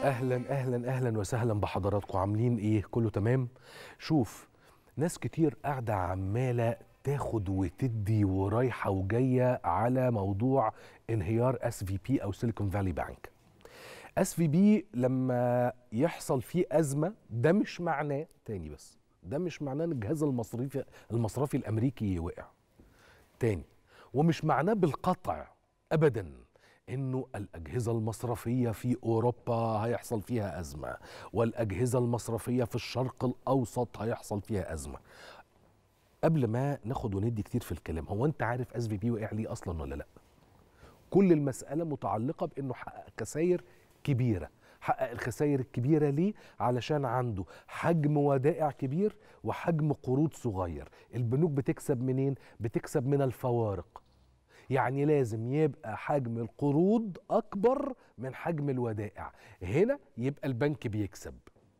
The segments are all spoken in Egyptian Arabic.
اهلا اهلا اهلا وسهلا بحضراتكم عاملين ايه كله تمام شوف ناس كتير قاعده عماله تاخد وتدي ورايحه وجايه على موضوع انهيار اس في بي او سيليكون فالي بانك اس في بي لما يحصل فيه ازمه ده مش معناه تاني بس ده مش معناه ان الجهاز المصرفي المصرفي الامريكي وقع تاني ومش معناه بالقطع ابدا انه الاجهزه المصرفيه في اوروبا هيحصل فيها ازمه والاجهزه المصرفيه في الشرق الاوسط هيحصل فيها ازمه قبل ما ناخد وندي كتير في الكلام هو انت عارف اس في بي وقع ليه اصلا ولا لا كل المساله متعلقه بانه حقق خسائر كبيره حقق الخسائر الكبيره ليه علشان عنده حجم ودائع كبير وحجم قروض صغير البنوك بتكسب منين بتكسب من الفوارق يعني لازم يبقى حجم القروض اكبر من حجم الودائع هنا يبقى البنك بيكسب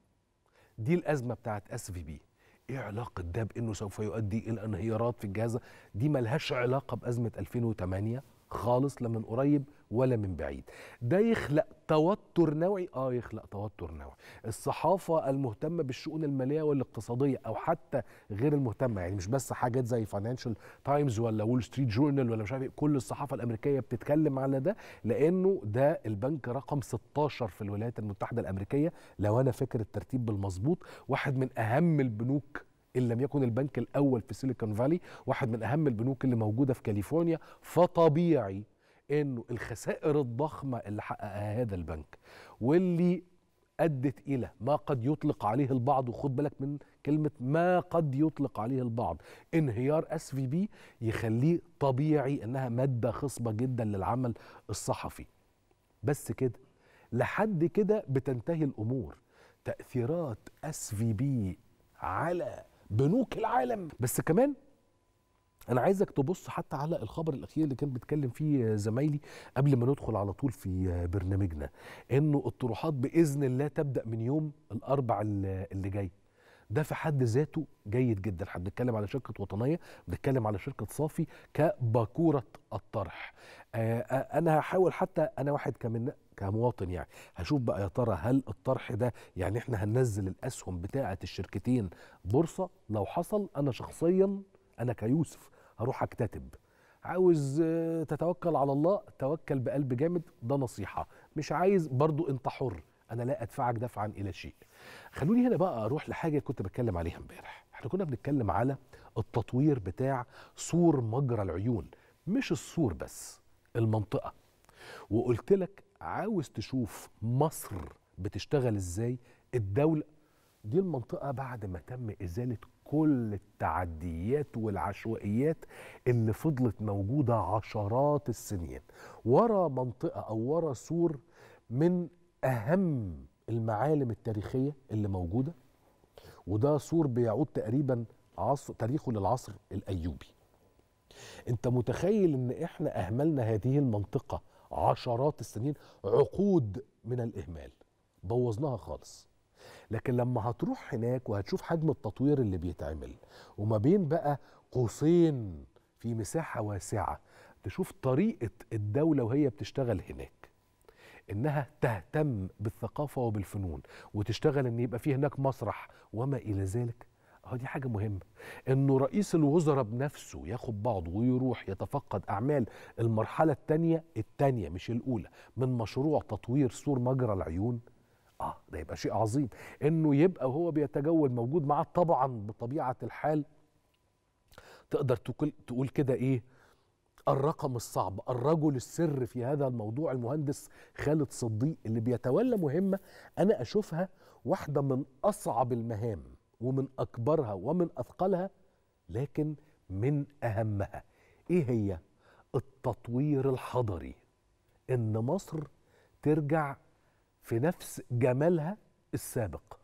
دي الازمه بتاعت اس في بي ايه علاقه ده بانه سوف يؤدي الى انهيارات في الجهاز دي ملهاش علاقه بازمه 2008 خالص لا من قريب ولا من بعيد ده يخلق توتر نوعي اه يخلق توتر نوعي الصحافه المهتمه بالشؤون الماليه والاقتصاديه او حتى غير المهتمه يعني مش بس حاجات زي فاينانشال تايمز ولا وول ستريت جورنال ولا مش عارف إيه، كل الصحافه الامريكيه بتتكلم على ده لانه ده البنك رقم 16 في الولايات المتحده الامريكيه لو انا فاكر الترتيب بالمظبوط واحد من اهم البنوك ان لم يكن البنك الاول في سيليكون فالي واحد من اهم البنوك اللي موجوده في كاليفورنيا فطبيعي انه الخسائر الضخمه اللي حققها هذا البنك واللي ادت الى ما قد يطلق عليه البعض وخد بالك من كلمه ما قد يطلق عليه البعض انهيار اس في بي يخليه طبيعي انها ماده خصبه جدا للعمل الصحفي بس كده لحد كده بتنتهي الامور تاثيرات اس في بي على بنوك العالم بس كمان انا عايزك تبص حتى على الخبر الاخير اللي كان بيتكلم فيه زمايلي قبل ما ندخل على طول في برنامجنا انه الطروحات باذن الله تبدا من يوم الاربع اللي جاي ده في حد ذاته جيد جدا احنا بنتكلم على شركه وطنيه بنتكلم على شركه صافي كباكوره الطرح آه آه انا هحاول حتى انا واحد كمن كمواطن يعني هشوف بقى يا ترى هل الطرح ده يعني احنا هننزل الاسهم بتاعه الشركتين بورصه لو حصل انا شخصيا انا كيوسف هروح اكتتب عاوز آه، تتوكل على الله توكل بقلب جامد ده نصيحه مش عايز برضو انت حر انا لا ادفعك دفعا الى شيء خلوني هنا بقى اروح لحاجه كنت بتكلم عليها امبارح احنا كنا بنتكلم على التطوير بتاع سور مجرى العيون مش السور بس المنطقه وقلت لك عاوز تشوف مصر بتشتغل ازاي الدوله دي المنطقه بعد ما تم ازاله كل التعديات والعشوائيات اللي فضلت موجوده عشرات السنين ورا منطقه او ورا سور من اهم المعالم التاريخيه اللي موجوده وده سور بيعود تقريبا عصر تاريخه للعصر الايوبي انت متخيل ان احنا اهملنا هذه المنطقه عشرات السنين عقود من الاهمال بوظناها خالص لكن لما هتروح هناك وهتشوف حجم التطوير اللي بيتعمل وما بين بقى قوسين في مساحه واسعه تشوف طريقه الدوله وهي بتشتغل هناك انها تهتم بالثقافه وبالفنون وتشتغل ان يبقى في هناك مسرح وما الى ذلك اهو دي حاجه مهمه انه رئيس الوزراء بنفسه ياخد بعضه ويروح يتفقد اعمال المرحله الثانيه الثانيه مش الاولى من مشروع تطوير سور مجرى العيون اه ده يبقى شيء عظيم انه يبقى وهو بيتجول موجود معاه طبعا بطبيعه الحال تقدر تقول تقول كده ايه الرقم الصعب الرجل السر في هذا الموضوع المهندس خالد صديق اللي بيتولى مهمة أنا أشوفها واحدة من أصعب المهام ومن أكبرها ومن أثقلها لكن من أهمها إيه هي؟ التطوير الحضري إن مصر ترجع في نفس جمالها السابق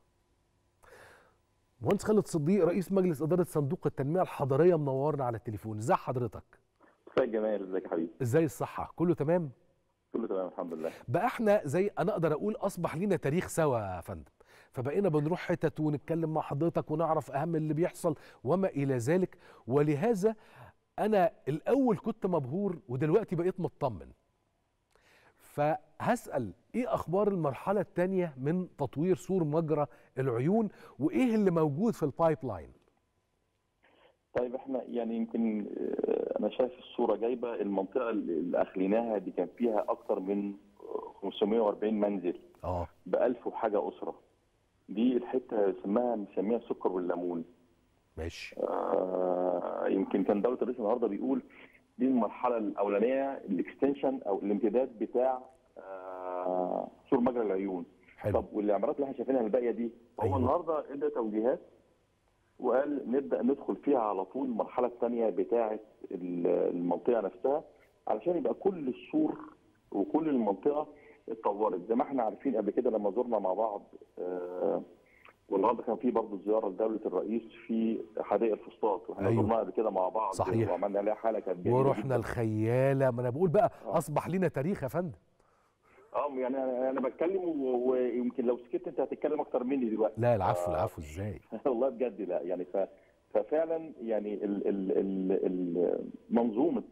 مهندس خالد صديق رئيس مجلس إدارة صندوق التنمية الحضرية منورنا على التليفون ازي حضرتك؟ مساء الجمال ازيك يا حبيبي ازاي الصحة؟ كله تمام؟ كله تمام الحمد لله بقى احنا زي انا اقدر اقول اصبح لينا تاريخ سوا يا فندم فبقينا بنروح حتت ونتكلم مع حضرتك ونعرف اهم اللي بيحصل وما الى ذلك ولهذا انا الاول كنت مبهور ودلوقتي بقيت مطمن ف فهسال ايه اخبار المرحله الثانيه من تطوير سور مجرى العيون وايه اللي موجود في البايب لاين طيب احنا يعني يمكن آه، انا شايف الصوره جايبه المنطقه اللي اخليناها دي كان فيها اكتر من 540 منزل اه ب 1000 وحاجه اسره دي الحته اسمها مسميها السكر والليمون ماشي آه يمكن كان دوله الرئيس النهارده بيقول دي المرحله الاولانيه الاكستنشن او الامتداد بتاع آه سور مجرى العيون حلو طب والعمارات اللي احنا شايفينها الباقيه دي هو أيوة. النهارده ادى توجيهات وقال نبدا ندخل فيها على طول المرحله الثانيه بتاعه ال- المنطقه نفسها علشان يبقى كل السور وكل المنطقه اتطورت زي ما احنا عارفين قبل كده لما زرنا مع بعض آه، والنهارده كان في برضه زياره لدوله الرئيس في حدائق الفسطاط واحنا أيوة. زرناها قبل كده مع بعض صحيح. وعملنا عليها حاله كانت جميلة ورحنا جداً. الخياله ما انا بقول بقى آه. اصبح لنا تاريخ يا فندم اه يعني انا أنا بتكلم و- ويمكن لو سكت انت هتتكلم اكتر مني دلوقتي لا العفو آه. العفو ازاي والله بجد لا يعني ف... ففعلا يعني ال... ال... ال... ال... منظومه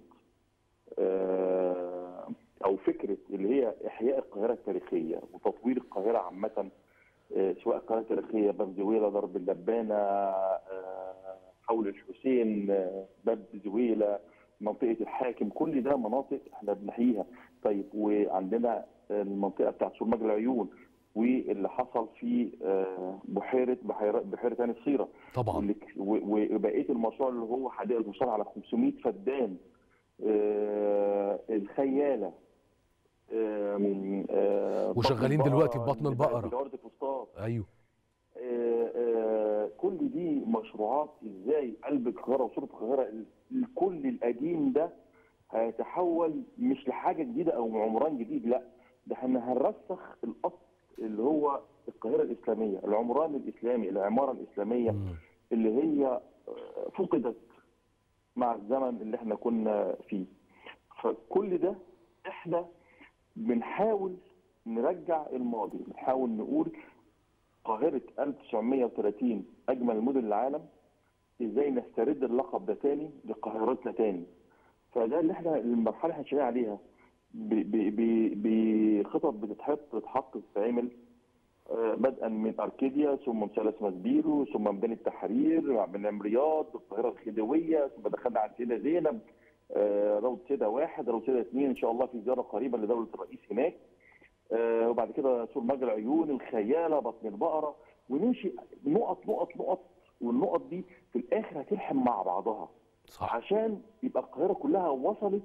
آه، او فكره اللي هي احياء القاهره التاريخيه وتطوير القاهره عامه آه، سواء القاهره التاريخيه باب زويله درب اللبانه آه، حول الحسين آه، باب زويله منطقه الحاكم كل ده مناطق احنا بنحييها طيب وعندنا المنطقه بتاعت سور مجرى العيون واللي حصل في آه، بحيره بحيره بحيره عين الصيره طبعا واللي- و- وبقيه المشروع اللي هو حدائق الفسطاط على 500 فدان آه، الخياله آم، آه، وشغالين بطن دلوقتي البقرة، في بطن البقرة. جوارة الفسطاط ايوه آه، آه، كل دي مشروعات ازاي قلب القاهره وصوره القاهره الكل القديم ده هيتحول مش لحاجه جديده او عمران جديد لا ده احنا هنرسخ الاصل اللي هو القاهره الاسلاميه العمران الاسلامي العماره الاسلاميه مم. اللي هي آه، فقدت مع الزمن اللي احنا كنا فيه فكل ده احنا بنحاول نرجع الماضي بنحاول نقول قاهرة 1930 أجمل مدن العالم إزاي نسترد اللقب ده تاني لقاهرتنا تاني فده اللي احنا المرحلة اللي احنا شغالين عليها ب- ب- ب- بخطط بتتحط تتحط تتعمل آه، بدءا من اركيديا ثم مثلث مسبيرو ثم ميدان التحرير من رياض القاهره الخديويه ثم دخلنا على السيده زينب آه، روضه سيده واحد روضه سيده اثنين ان شاء الله في زياره قريبه لدوله الرئيس هناك آه، وبعد كده سور مجرى العيون الخياله بطن البقره ونمشي نقط نقط نقط والنقط دي في الاخر هتلحم مع بعضها صح عشان يبقى القاهره كلها وصلت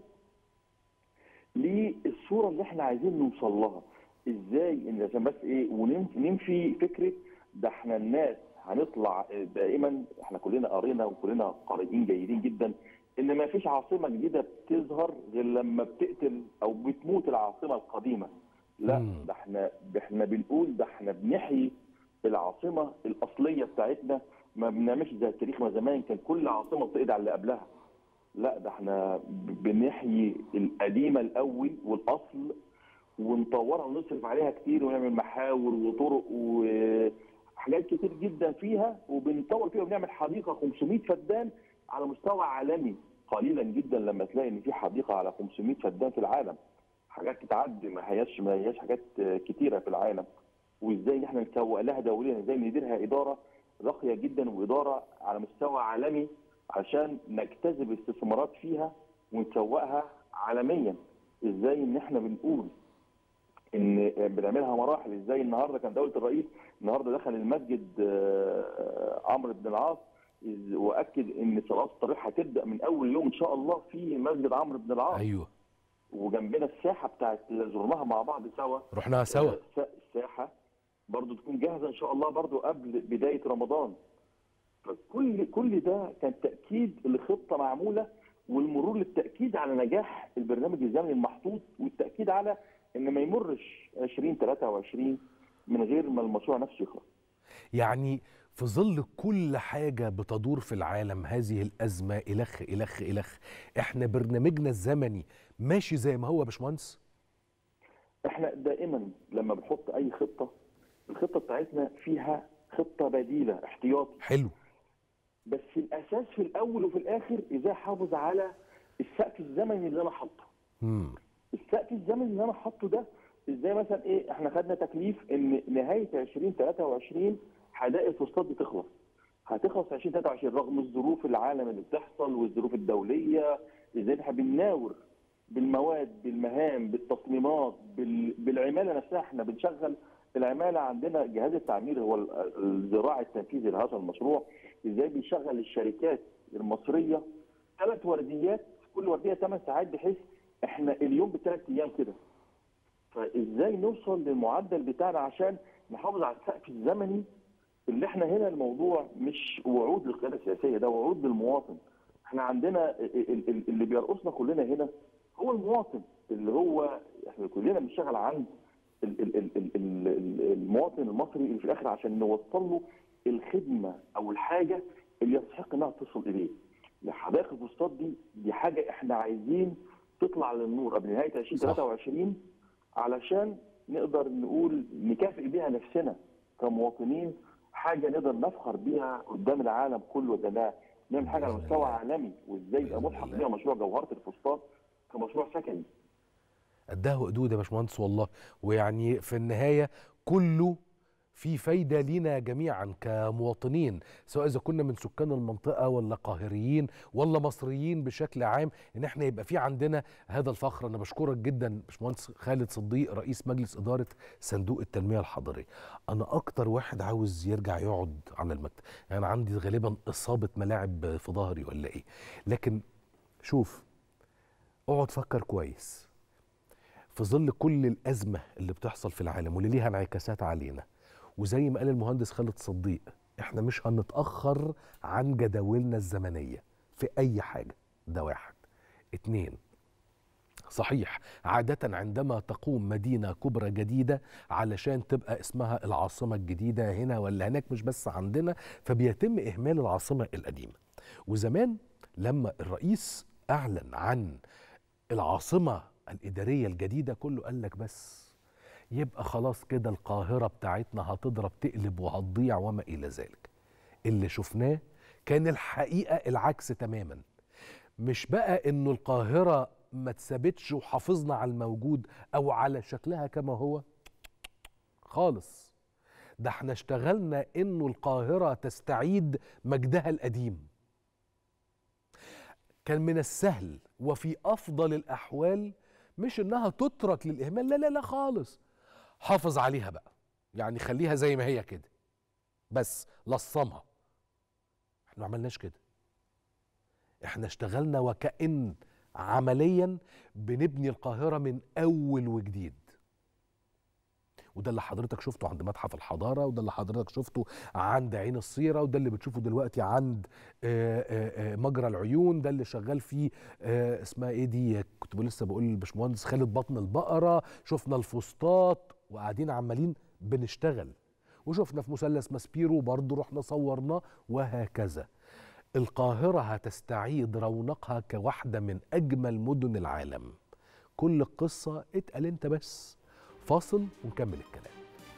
للصوره اللي احنا عايزين نوصل لها ازاي ان عشان بس ايه وننفي فكره ده احنا الناس هنطلع دائما احنا كلنا قرينا وكلنا قارئين جيدين جدا ان ما فيش عاصمه جديده بتظهر غير لما بتقتل او بتموت العاصمه القديمه لا مم. ده احنا ده احنا بنقول ده احنا بنحيي العاصمه الاصليه بتاعتنا ما بنعملش زي التاريخ ما زمان كان كل عاصمه بتقضي على اللي قبلها لا ده احنا ب- بنحيي القديمه الاول والاصل ونطورها ونصرف عليها كتير ونعمل محاور وطرق وحاجات كتير جدا فيها وبنطور فيها وبنعمل حديقه 500 فدان على مستوى عالمي قليلا جدا لما تلاقي ان في حديقه على 500 فدان في العالم حاجات تتعدي ما هياش ما هياش حاجات كتيره في العالم وازاي ان احنا نسوق لها دوليا ازاي نديرها اداره راقيه جدا واداره على مستوى عالمي عشان نجتذب استثمارات فيها ونسوقها عالميا ازاي ان احنا بنقول ان بنعملها مراحل ازاي النهارده كان دوله الرئيس النهارده دخل المسجد آه، عمرو بن العاص إز- واكد ان صلاه التراويح هتبدا من اول يوم ان شاء الله في مسجد عمرو بن العاص ايوه وجنبنا الساحه بتاعت اللي زرناها مع بعض سوا رحناها سوا الس- الساحه برضو تكون جاهزه ان شاء الله برضو قبل بدايه رمضان فكل كل ده كان تاكيد لخطه معموله والمرور للتاكيد على نجاح البرنامج الزمني المحطوط والتاكيد على ان ما يمرش 2023 من غير ما المشروع نفسه يخلص يعني في ظل كل حاجة بتدور في العالم هذه الأزمة إلخ إلخ إلخ إحنا برنامجنا الزمني ماشي زي ما هو يا باشمهندس احنا دائما لما بنحط اي خطه الخطه بتاعتنا فيها خطه بديله احتياطي حلو بس الاساس في الاول وفي الاخر ازاي احافظ على السقف الزمني اللي انا حاطه مم. السقف الزمني اللي انا حاطه ده ازاي مثلا ايه احنا خدنا تكليف ان نهايه 2023 حدائق الفسطاط دي تخلص هتخلص في 2023 رغم الظروف العالم اللي بتحصل والظروف الدوليه ازاي احنا بنناور بالمواد بالمهام بالتصميمات بال... بالعماله نفسها احنا بنشغل العماله عندنا جهاز التعمير هو ال- الذراع التنفيذي لهذا المشروع ازاي بيشغل الشركات المصريه ثلاث ورديات كل ورديه 8 ساعات بحيث احنا اليوم بثلاث ايام كده فازاي نوصل للمعدل بتاعنا عشان نحافظ على السقف الزمني اللي احنا هنا الموضوع مش وعود للقياده السياسيه ده وعود للمواطن احنا عندنا ال- ال- ال- اللي بيرقصنا كلنا هنا هو المواطن اللي هو احنا كلنا بنشتغل عند ال- ال- ال- ال- ال- ال- المواطن المصري اللي في الاخر عشان نوصل له الخدمه او الحاجه اللي يستحق انها تصل اليه. حدائق الفسطاط دي دي حاجه احنا عايزين تطلع للنور قبل نهايه 2023 علشان نقدر نقول نكافئ بيها نفسنا كمواطنين حاجه نقدر نفخر بيها قدام العالم كله ده لا نعمل حاجه على بإذن مستوى الله. عالمي وازاي يبقى بإذن ملحق الله. بيها مشروع جوهره الفسطاط كمشروع سكني. قدها وقدود يا باشمهندس والله ويعني في النهايه كله في فايده لينا جميعا كمواطنين سواء اذا كنا من سكان المنطقه ولا قاهريين ولا مصريين بشكل عام ان احنا يبقى في عندنا هذا الفخر انا بشكرك جدا باشمهندس خالد صديق رئيس مجلس اداره صندوق التنميه الحضريه انا اكتر واحد عاوز يرجع يقعد على المكتب يعني أنا عندي غالبا اصابه ملاعب في ظهري ولا ايه لكن شوف اقعد فكر كويس في ظل كل الأزمة اللي بتحصل في العالم واللي ليها انعكاسات علينا وزي ما قال المهندس خالد صديق احنا مش هنتأخر عن جداولنا الزمنية في أي حاجة ده واحد اتنين صحيح عادة عندما تقوم مدينة كبرى جديدة علشان تبقى اسمها العاصمة الجديدة هنا ولا هناك مش بس عندنا فبيتم إهمال العاصمة القديمة وزمان لما الرئيس أعلن عن العاصمة الإدارية الجديدة كله قال لك بس يبقى خلاص كده القاهرة بتاعتنا هتضرب تقلب وهتضيع وما إلى ذلك اللي شفناه كان الحقيقة العكس تماما مش بقى إنه القاهرة ما تثبتش وحافظنا على الموجود أو على شكلها كما هو خالص ده احنا اشتغلنا إنه القاهرة تستعيد مجدها القديم كان من السهل وفي افضل الاحوال مش انها تترك للاهمال لا لا لا خالص حافظ عليها بقى يعني خليها زي ما هي كده بس لصمها احنا ما عملناش كده احنا اشتغلنا وكأن عمليا بنبني القاهرة من اول وجديد وده اللي حضرتك شفته عند متحف الحضارة وده اللي حضرتك شفته عند عين الصيرة وده اللي بتشوفه دلوقتي عند آه، آه، آه، مجرى العيون ده اللي شغال فيه آه، اسمها ايه دي كنت لسه بقول للباشمهندس خالد بطن البقرة شفنا الفسطاط وقاعدين عمالين بنشتغل وشفنا في مثلث ماسبيرو برضه رحنا صورناه وهكذا القاهرة هتستعيد رونقها كواحدة من أجمل مدن العالم كل القصة اتقل انت بس فاصل ونكمل الكلام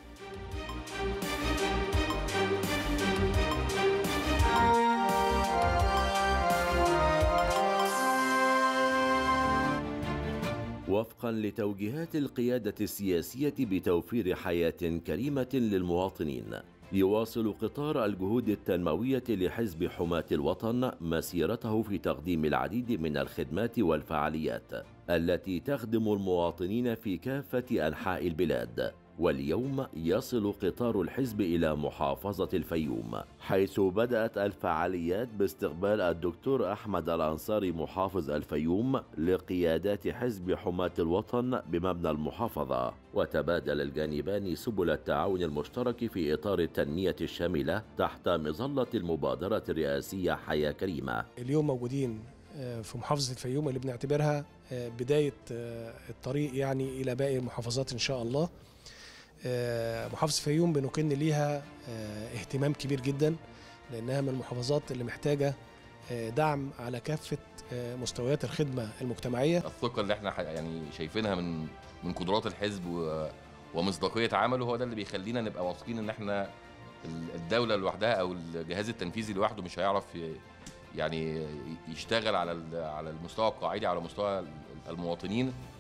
وفقا لتوجيهات القيادة السياسية بتوفير حياة كريمة للمواطنين يواصل قطار الجهود التنموية لحزب حماة الوطن مسيرته في تقديم العديد من الخدمات والفعاليات التي تخدم المواطنين في كافة أنحاء البلاد واليوم يصل قطار الحزب إلى محافظة الفيوم حيث بدأت الفعاليات باستقبال الدكتور أحمد الأنصاري محافظ الفيوم لقيادات حزب حماة الوطن بمبنى المحافظة وتبادل الجانبان سبل التعاون المشترك في إطار التنمية الشاملة تحت مظلة المبادرة الرئاسية حياة كريمة اليوم موجودين آه، في محافظة الفيوم اللي بنعتبرها آه، بداية آه، الطريق يعني إلى باقي المحافظات إن شاء الله آه، محافظة الفيوم بنكن ليها آه، اهتمام كبير جدا لأنها من المحافظات اللي محتاجة آه، دعم على كافة آه، مستويات الخدمة المجتمعية الثقه اللي احنا ح- يعني شايفينها من من قدرات الحزب و- ومصداقيه عمله هو ده اللي بيخلينا نبقى واثقين ان احنا ال- الدوله لوحدها او الجهاز التنفيذي لوحده مش هيعرف ي- يعني يشتغل على ال- على المستوى القاعدي على مستوى ال- المواطنين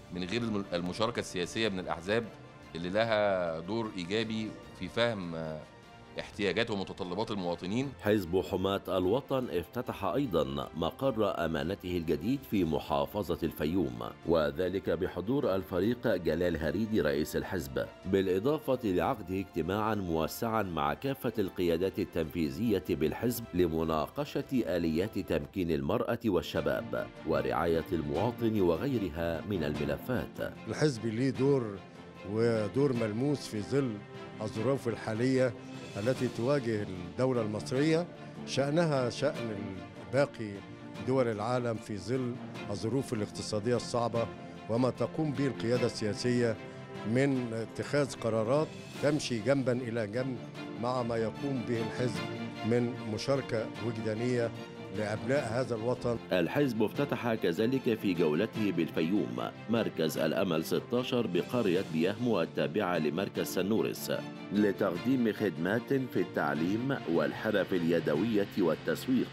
من غير الم- المشاركه السياسيه من الاحزاب اللي لها دور ايجابي في فهم آه، احتياجات ومتطلبات المواطنين حزب حماة الوطن افتتح أيضا مقر أمانته الجديد في محافظة الفيوم وذلك بحضور الفريق جلال هريدي رئيس الحزب بالإضافة لعقده اجتماعا موسعا مع كافة القيادات التنفيذية بالحزب لمناقشة آليات تمكين المرأة والشباب ورعاية المواطن وغيرها من الملفات الحزب ليه دور ودور ملموس في ظل الظروف الحالية التي تواجه الدولة المصرية شأنها شأن باقي دول العالم في ظل الظروف الاقتصادية الصعبة وما تقوم به القيادة السياسية من اتخاذ قرارات تمشي جنبا إلى جنب مع ما يقوم به الحزب من مشاركة وجدانية لأبناء هذا الوطن الحزب افتتح كذلك في جولته بالفيوم مركز الأمل 16 بقرية بيهمو التابعة لمركز سنورس لتقديم خدمات في التعليم والحرف اليدوية والتسويق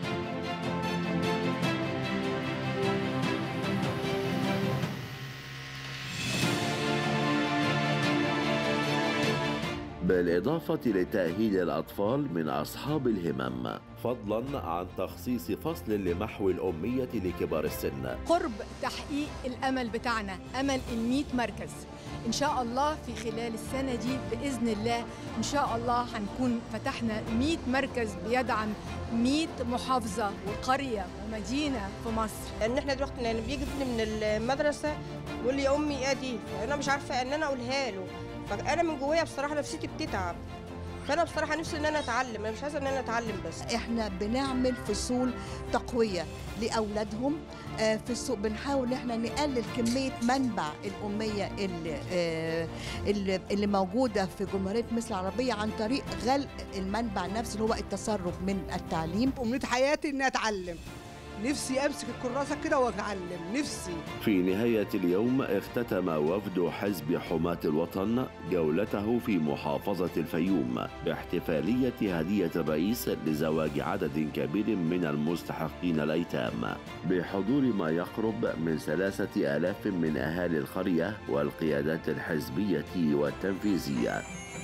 بالإضافة لتأهيل الأطفال من أصحاب الهمم فضلا عن تخصيص فصل لمحو الأمية لكبار السن قرب تحقيق الامل بتاعنا امل ال مركز ان شاء الله في خلال السنه دي باذن الله ان شاء الله هنكون فتحنا 100 مركز بيدعم 100 محافظه وقريه ومدينه في مصر لان احنا دلوقتي يعني بيجي ابني من المدرسه يقول لي يا امي ادي فانا مش عارفه ان انا اقولها له فانا من جوايا بصراحه نفسيتي بتتعب فانا بصراحه نفسي ان انا اتعلم انا مش عايزه ان انا اتعلم بس احنا بنعمل فصول تقويه لاولادهم آه، في السوق بنحاول ان احنا نقلل كميه منبع الاميه اللي, آه، اللي اللي موجوده في جمهوريه مصر العربيه عن طريق غلق المنبع نفسه اللي هو التسرب من التعليم أمنية حياتي إني أتعلم نفسي أمسك الكراسة كده وأتعلم نفسي في نهاية اليوم اختتم وفد حزب حماة الوطن جولته في محافظة الفيوم باحتفالية هدية الرئيس لزواج عدد كبير من المستحقين الأيتام بحضور ما يقرب من ثلاثة آلاف من أهالي القرية والقيادات الحزبية والتنفيذية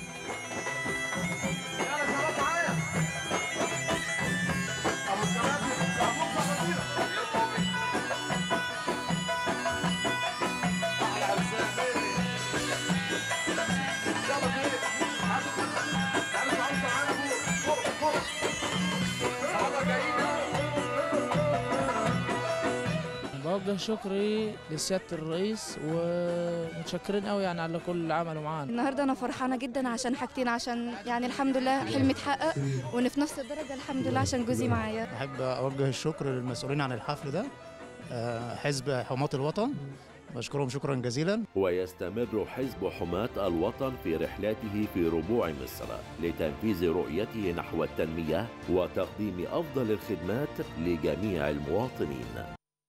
بوجه شكري لسيادة الرئيس ومتشكرين قوي يعني على كل اللي عمله معانا النهارده انا فرحانه جدا عشان حاجتين عشان يعني الحمد لله حلمي اتحقق وان في نفس الدرجه الحمد لله عشان جوزي معايا بحب أوجه الشكر للمسؤولين عن الحفل ده آه، حزب حماة الوطن بشكرهم شكرا جزيلا ويستمر حزب حماة الوطن في رحلته في ربوع مصر لتنفيذ رؤيته نحو التنمية وتقديم أفضل الخدمات لجميع المواطنين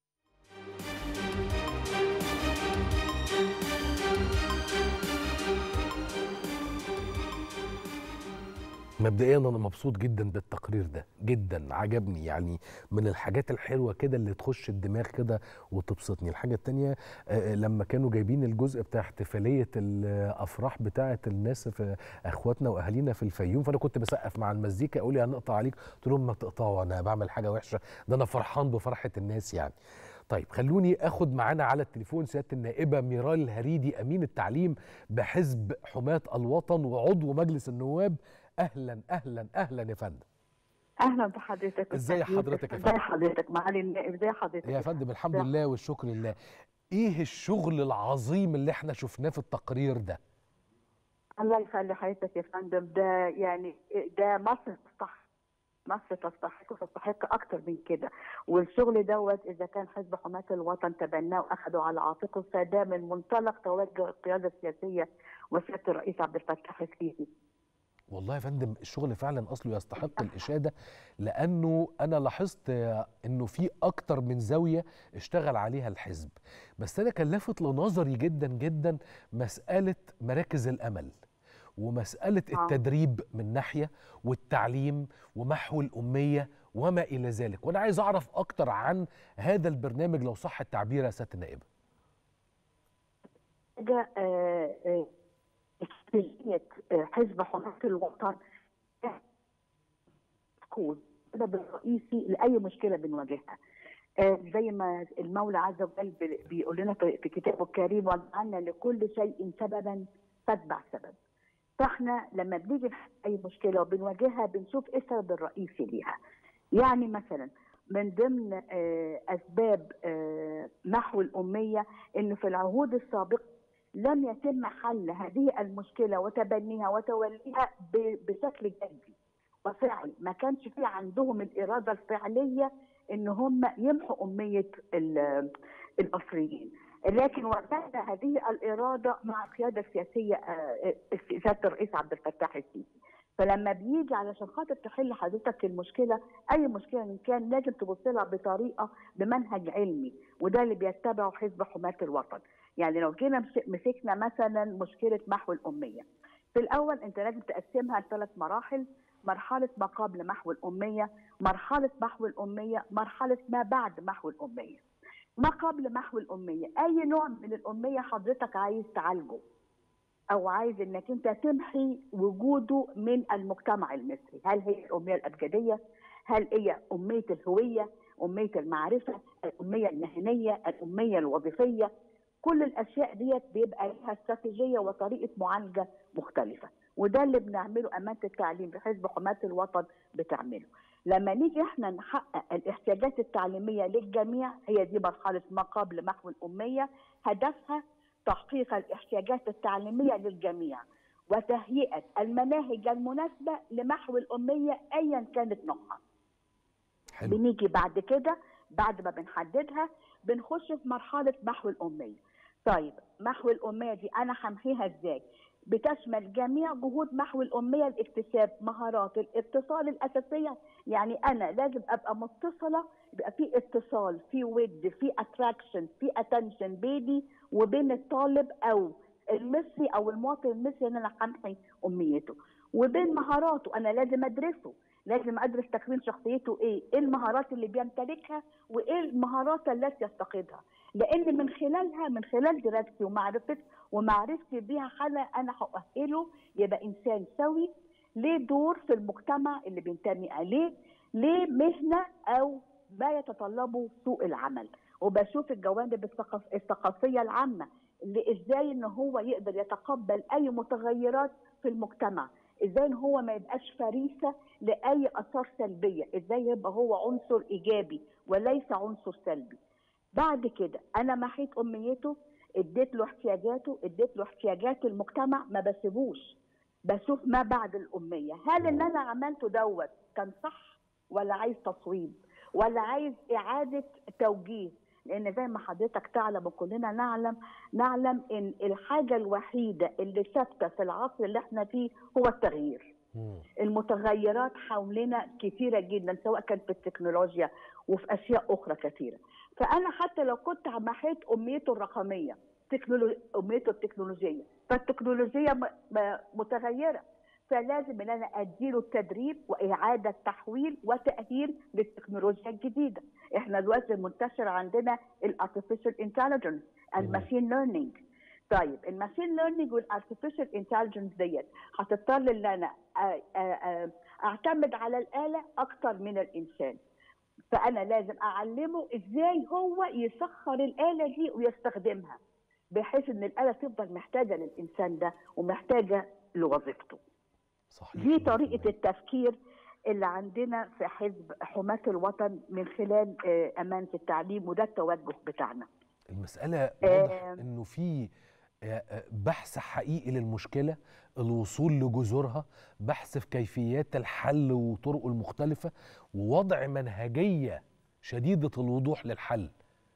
مبدئيا انا مبسوط جدا بالتقرير ده جدا عجبني يعني من الحاجات الحلوه كده اللي تخش الدماغ كده وتبسطني الحاجه التانية آه، لما كانوا جايبين الجزء بتاع احتفاليه الافراح بتاعه الناس في اخواتنا واهالينا في الفيوم فانا كنت بسقف مع المزيكا اقول لي هنقطع عليك قلت لهم ما تقطعوا انا بعمل حاجه وحشه ده انا فرحان بفرحه الناس يعني طيب خلوني اخد معانا على التليفون سياده النائبه ميرال الهريدي امين التعليم بحزب حماة الوطن وعضو مجلس النواب اهلا اهلا اهلا يا فندم اهلا بحضرتك ازاي أستاذ حضرتك يا يوسف؟ ازاي فندم؟ حضرتك معالي النائب ازاي حضرتك يا فندم الحمد ازاي- لله والشكر لله ايه الشغل العظيم اللي احنا شفناه في التقرير ده الله يخلي حضرتك يا فندم ده يعني ده مصر تستحق مصر تستحق وتستحق اكتر من كده والشغل دوت اذا كان حزب حماة الوطن تبناه واخده على عاتقه فده من منطلق توجه القياده السياسيه وسياده الرئيس عبد الفتاح السيسي والله يا فندم الشغل فعلا اصله يستحق الاشاده لانه انا لاحظت انه في اكتر من زاويه اشتغل عليها الحزب بس انا كان لافت لنظري جدا جدا مساله مراكز الامل ومساله آه. التدريب من ناحيه والتعليم ومحو الاميه وما الى ذلك وانا عايز اعرف اكتر عن هذا البرنامج لو صح التعبير يا سياده النائبه محتاجه آه، آه، استراتيجيه آه، حزب حمايه الوطن تكون السبب الرئيسي لاي مشكله بنواجهها آه، زي ما المولى عز وجل بي- بيقول لنا في في كتابه الكريم وجعلنا لكل شيء سببا فاتبع سبب فاحنا لما بنيجي نحل اي مشكله وبنواجهها بنشوف ايه السبب الرئيسي ليها يعني مثلا من ضمن آه، اسباب آه، محو الاميه انه في العهود السابقه لم يتم حل هذه المشكله وتبنيها وتوليها ب- بشكل جدي وفعل ما كانش في عندهم الاراده الفعليه ان هم يمحوا اميه ال- المصريين لكن وجدنا هذه الاراده مع القياده السياسيه آه، سياده الرئيس عبد الفتاح السيسي فلما بيجي علشان خاطر تحل حضرتك المشكله اي مشكله ان كان لازم تبص لها بطريقه بمنهج علمي وده اللي بيتبعه حزب حمايه الوطن يعني لو جينا مس- مسكنا مثلا مشكله محو الاميه في الاول انت لازم تقسمها لثلاث مراحل مرحله ما قبل محو الاميه مرحله محو الاميه مرحله ما بعد محو الاميه ما قبل محو الاميه اي نوع من الاميه حضرتك عايز تعالجه او عايز انك انت تمحي وجوده من المجتمع المصري هل هي الاميه الابجديه هل هي اميه الهويه اميه المعرفه الاميه المهنيه الاميه الوظيفيه كل الاشياء ديت بيبقى لها استراتيجيه وطريقه معالجه مختلفه وده اللي بنعمله امانه التعليم بحزب حمايه الوطن بتعمله لما نيجي احنا نحقق الاحتياجات التعليميه للجميع هي دي مرحله ما قبل محو الاميه هدفها تحقيق الاحتياجات التعليميه للجميع وتهيئه المناهج المناسبه لمحو الاميه ايا كانت نوعها. حلو. بنيجي بعد كده بعد ما بنحددها بنخش في مرحله محو الاميه. طيب محو الاميه دي انا همحيها ازاي؟ بتشمل جميع جهود محو الاميه لاكتساب مهارات الاتصال الاساسيه يعني انا لازم ابقى متصله يبقى في اتصال في ود في اتراكشن في اتنشن بيني وبين الطالب او المصري او المواطن المصري ان انا همحي اميته وبين مهاراته انا لازم ادرسه لازم ادرس تكوين شخصيته ايه ايه المهارات اللي بيمتلكها وايه المهارات التي يفتقدها لان من خلالها من خلال دراستي ومعرفتي ومعرفتي بيها انا انا هؤهله يبقى انسان سوي ليه دور في المجتمع اللي بينتمي اليه ليه مهنه او ما يتطلبه سوق العمل وبشوف الجوانب الثقاف- الثقافيه العامه اللي ازاي ان هو يقدر يتقبل اي متغيرات في المجتمع ازاي ان هو ما يبقاش فريسه لاي اثار سلبيه ازاي يبقى هو عنصر ايجابي وليس عنصر سلبي بعد كده انا محيت امنيته اديت له احتياجاته اديت له احتياجات المجتمع ما بسيبوش بشوف ما بعد الاميه هل اللي انا عملته دوت كان صح ولا عايز تصويب ولا عايز اعاده توجيه لان زي ما حضرتك تعلم وكلنا نعلم نعلم ان الحاجه الوحيده اللي ثابته في العصر اللي احنا فيه هو التغيير المتغيرات حولنا كثيرة جدا سواء كانت في التكنولوجيا وفي أشياء أخرى كثيرة فأنا حتى لو كنت محيت أميته الرقمية تكنولو... أميته التكنولوجية فالتكنولوجيا م... م... متغيرة فلازم ان انا اديله التدريب واعاده تحويل وتاهيل للتكنولوجيا الجديده احنا دلوقتي المنتشر عندنا الارتفيشال انتليجنس الماشين ليرنينج طيب الماشين ليرنينج والارتفيشال انتليجنس ديت هتضطر ان انا أ- أ- أ- اعتمد على الاله اكتر من الانسان فانا لازم اعلمه ازاي هو يسخر الاله دي ويستخدمها بحيث ان الاله تفضل محتاجه للانسان ده ومحتاجه لوظيفته صحيح دي طريقه التفكير اللي عندنا في حزب حماة الوطن من خلال آه، أمانة التعليم وده التوجه بتاعنا المسألة واضح آه. انه في آه، آه، بحث حقيقي للمشكلة الوصول لجذورها بحث في كيفيات الحل وطرقه المختلفة ووضع منهجية شديدة الوضوح للحل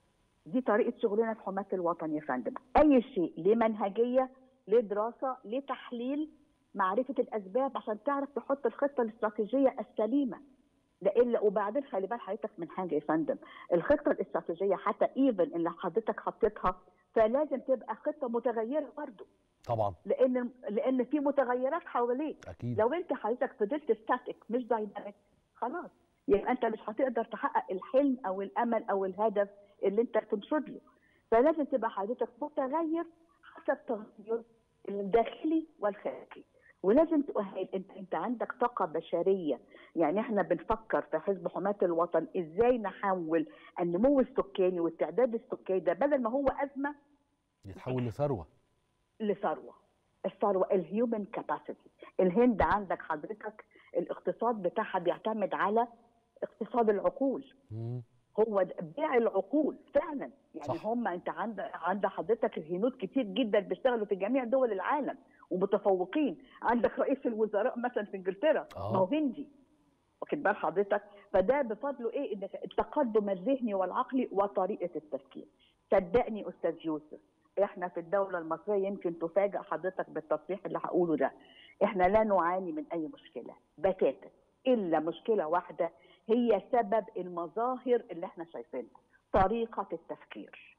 دي طريقة شغلنا في حماة الوطن يا فندم أي شيء ليه منهجية ليه دراسة ليه تحليل معرفة الأسباب عشان تعرف تحط الخطة الاستراتيجية السليمة لإلا وبعدين خلي بال حضرتك من حاجة يا فندم الخطة الاستراتيجية حتى ايفن اللي حضرتك حطيتها فلازم تبقى خطة متغيرة برضه طبعا لان لان في متغيرات حواليك أكيد. لو انت حضرتك فضلت ستاتيك مش دايناميك خلاص يبقى انت مش هتقدر تحقق الحلم او الامل او الهدف اللي انت تنشد له فلازم تبقى حضرتك متغير حسب التغير الداخلي والخارجي ولازم تؤهل انت انت عندك طاقه بشريه يعني احنا بنفكر في حزب حماة الوطن ازاي نحول النمو السكاني والتعداد السكاني ده بدل ما هو ازمه يتحول لثروه لثروه الثروه الهيومن كاباسيتي الهند عندك حضرتك الاقتصاد بتاعها بيعتمد على اقتصاد العقول هو ده بيع العقول فعلا يعني صح. هم انت عند عند حضرتك الهنود كتير جدا بيشتغلوا في جميع دول العالم ومتفوقين عندك رئيس الوزراء مثلا في انجلترا آه. ما هو هندي واخد بال حضرتك فده بفضله ايه ان التقدم الذهني والعقلي وطريقه التفكير صدقني استاذ يوسف احنا في الدوله المصريه يمكن تفاجئ حضرتك بالتصريح اللي هقوله ده احنا لا نعاني من اي مشكله بتاتا الا مشكله واحده هي سبب المظاهر اللي احنا شايفينها طريقه التفكير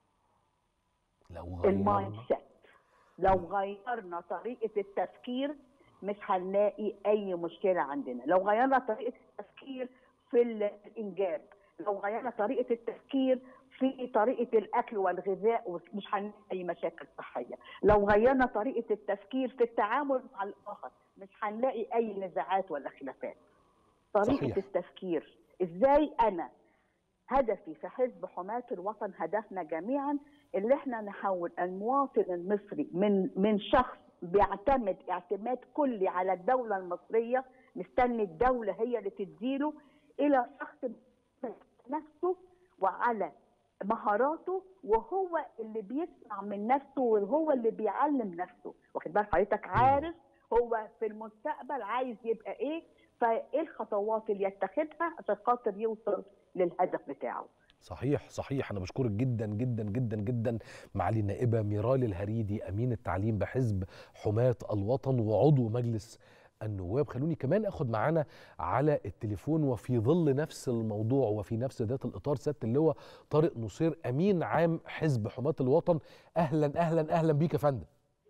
لو المايند غيرنا سيت لو غيرنا طريقه التفكير مش هنلاقي اي مشكله عندنا لو غيرنا طريقه التفكير في الانجاب لو غيرنا طريقه التفكير في طريقه الاكل والغذاء مش هنلاقي اي مشاكل صحيه لو غيرنا طريقه التفكير في التعامل مع الاخر مش هنلاقي اي نزاعات ولا خلافات طريقه صحيح. التفكير ازاي انا هدفي في حزب حماة الوطن هدفنا جميعا اللي احنا نحول المواطن المصري من من شخص بيعتمد اعتماد كلي على الدولة المصرية مستني الدولة هي اللي تديله إلى شخص نفسه وعلى مهاراته وهو اللي بيسمع من نفسه وهو اللي بيعلم نفسه واخد بال حضرتك عارف هو في المستقبل عايز يبقى ايه فايه الخطوات اللي يتخذها عشان خاطر يوصل للهدف بتاعه صحيح صحيح انا بشكرك جدا جدا جدا جدا معالي النائبه ميرال الهريدي امين التعليم بحزب حماة الوطن وعضو مجلس النواب خلوني كمان اخد معانا على التليفون وفي ظل نفس الموضوع وفي نفس ذات الاطار سياده اللواء طارق نصير امين عام حزب حماة الوطن اهلا اهلا اهلا بيك يا فندم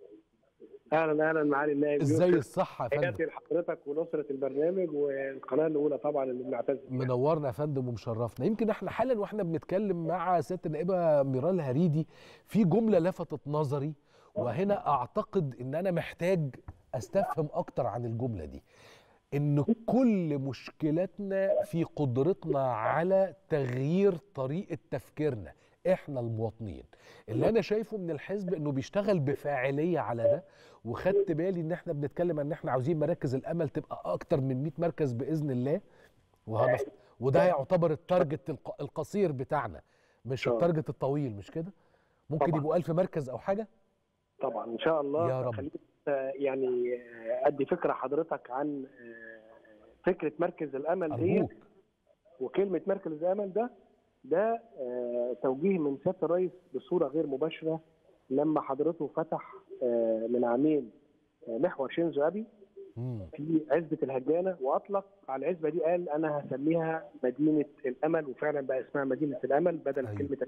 اهلا اهلا معالي النائب ازاي يوسف. الصحه يا فندم تحياتي لحضرتك ونصره البرنامج والقناه الاولى طبعا اللي بنعتز بيها. منورنا يا فندم ومشرفنا يمكن احنا حالا واحنا بنتكلم مع سياده النائبه ميرال هريدي في جمله لفتت نظري وهنا اعتقد ان انا محتاج استفهم اكتر عن الجمله دي ان كل مشكلتنا في قدرتنا على تغيير طريقه تفكيرنا احنا المواطنين اللي انا شايفه من الحزب انه بيشتغل بفاعليه على ده وخدت بالي ان احنا بنتكلم ان احنا عاوزين مراكز الامل تبقى اكتر من 100 مركز باذن الله وهدف وده يعتبر التارجت الق- القصير بتاعنا مش آه. التارجت الطويل مش كده ممكن طبعاً. يبقوا 1000 مركز او حاجه طبعا ان شاء الله يا رب. خليك آه، يعني آه، ادي فكره حضرتك عن آه، فكره مركز الامل دي أرجوك. وكلمه مركز الامل ده ده آه، توجيه من سياده الرئيس بصوره غير مباشره لما حضرته فتح آه، من عامين آه، محور شينزو ابي في عزبه الهجانه واطلق على العزبه دي قال انا هسميها مدينه الامل وفعلا بقى اسمها مدينه الامل بدل أيوة. كلمه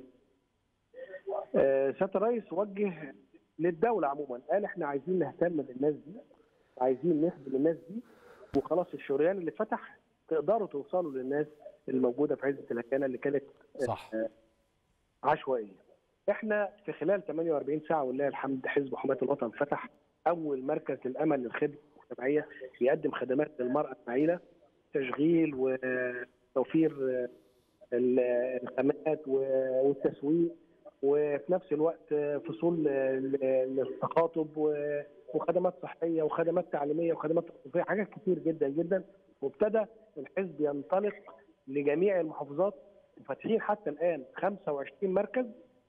آه، سياده الرئيس وجه للدوله عموما قال احنا عايزين نهتم بالناس دي عايزين نخدم الناس دي وخلاص الشريان اللي فتح تقدروا توصلوا للناس اللي موجوده في عزبه الهجانه اللي كانت آه، صح. آه، عشوائيه احنا في خلال 48 ساعه ولله الحمد حزب حماة الوطن فتح اول مركز للامل للخدمه المجتمعيه بيقدم خدمات للمراه المعيله تشغيل وتوفير آه، ال- الخامات و- والتسويق وفي نفس الوقت آه، فصول آه، ل- للتخاطب و- وخدمات صحيه وخدمات تعليميه وخدمات تثقيفيه حاجات كتير جدا جدا وابتدى الحزب ينطلق لجميع المحافظات وفاتحين حتى الان 25 مركز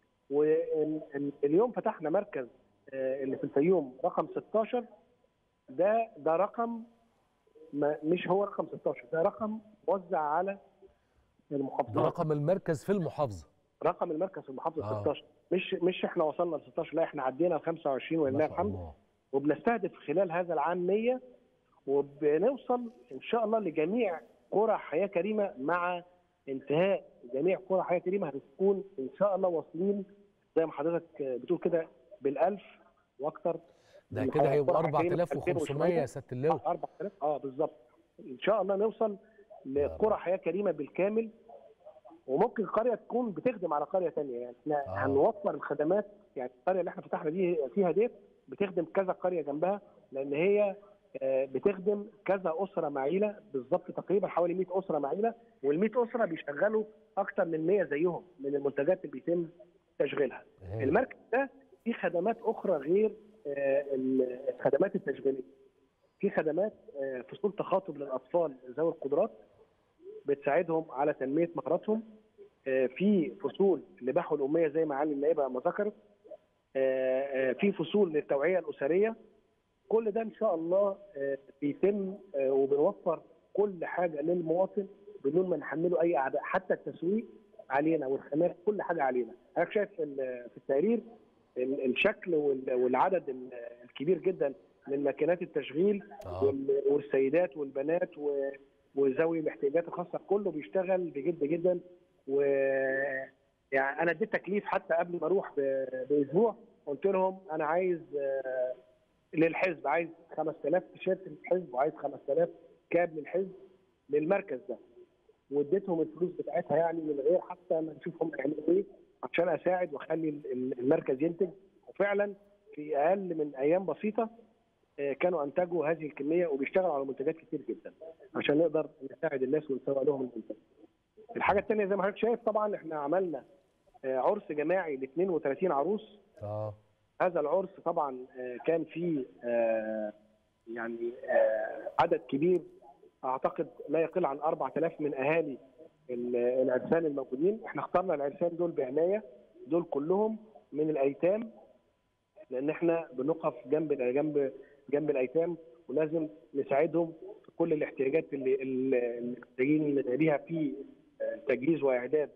واليوم فتحنا مركز آه، اللي في الفيوم رقم 16 ده ده رقم ما مش هو رقم 16 ده رقم موزع على ده المحافظات رقم المركز في المحافظه رقم المركز في المحافظه آه. 16 مش مش احنا وصلنا ل 16 لا احنا عدينا ل 25 ولله ما شاء الحمد الله وبنستهدف خلال هذا العام 100 وبنوصل ان شاء الله لجميع قرى حياه كريمه مع انتهاء جميع قرى حياه كريمه هتكون ان شاء الله واصلين زي ما حضرتك بتقول كده بالالف واكثر ده من كده قرى هيبقوا حياة كريمة 4500 يا سياده اللواء 4000 اه بالظبط ان شاء الله نوصل لقرى حياه كريمه بالكامل وممكن قريه تكون بتخدم على قريه ثانيه يعني احنا آه. هنوفر الخدمات يعني القريه اللي احنا فتحنا دي فيها ديت بتخدم كذا قريه جنبها لان هي آه، بتخدم كذا اسره معيله بالظبط تقريبا حوالي 100 اسره معيله وال 100 اسره بيشغلوا اكثر من 100 زيهم من المنتجات اللي بيتم تشغيلها. المركز ده فيه خدمات اخرى غير آه، الخدمات التشغيليه. في خدمات آه، فصول تخاطب للاطفال ذوي القدرات بتساعدهم على تنميه مهاراتهم. آه، في فصول لبحو الاميه زي ما علي النائبه ما ذكرت. آه، آه، في فصول للتوعيه الاسريه. كل ده ان شاء الله آه، بيتم آه، وبنوفر كل حاجه للمواطن بدون ما نحمله اي اعباء حتى التسويق علينا والخامات كل حاجه علينا حضرتك شايف في ال- في التقرير ال- الشكل وال- والعدد ال- الكبير جدا من ماكينات التشغيل وال- والسيدات والبنات و- وذوي الاحتياجات الخاصه كله بيشتغل بجد جدا و يعني انا اديت تكليف حتى قبل ما اروح ب- باسبوع قلت لهم انا عايز آه، للحزب عايز 5000 تيشيرت للحزب وعايز 5000 كاب للحزب للمركز ده واديتهم الفلوس بتاعتها يعني من غير حتى ما نشوف هم هيعملوا ايه عشان اساعد واخلي ال- ال- المركز ينتج وفعلا في اقل من ايام بسيطه آه، كانوا انتجوا هذه الكميه وبيشتغلوا على منتجات كتير جدا عشان نقدر نساعد الناس ونسوق لهم المنتج. الحاجه الثانيه زي ما حضرتك شايف طبعا احنا عملنا آه، عرس جماعي ل 32 عروس اه هذا العرس طبعا آه، كان فيه آه، يعني آه، عدد كبير اعتقد لا يقل عن 4000 من اهالي ال- العرسان الموجودين احنا اخترنا العرسان دول بعنايه دول كلهم من الايتام لان احنا بنقف جنب جنب جنب الايتام ولازم نساعدهم في كل الاحتياجات اللي اللي اللي محتاجين ليها في آه، تجهيز واعداد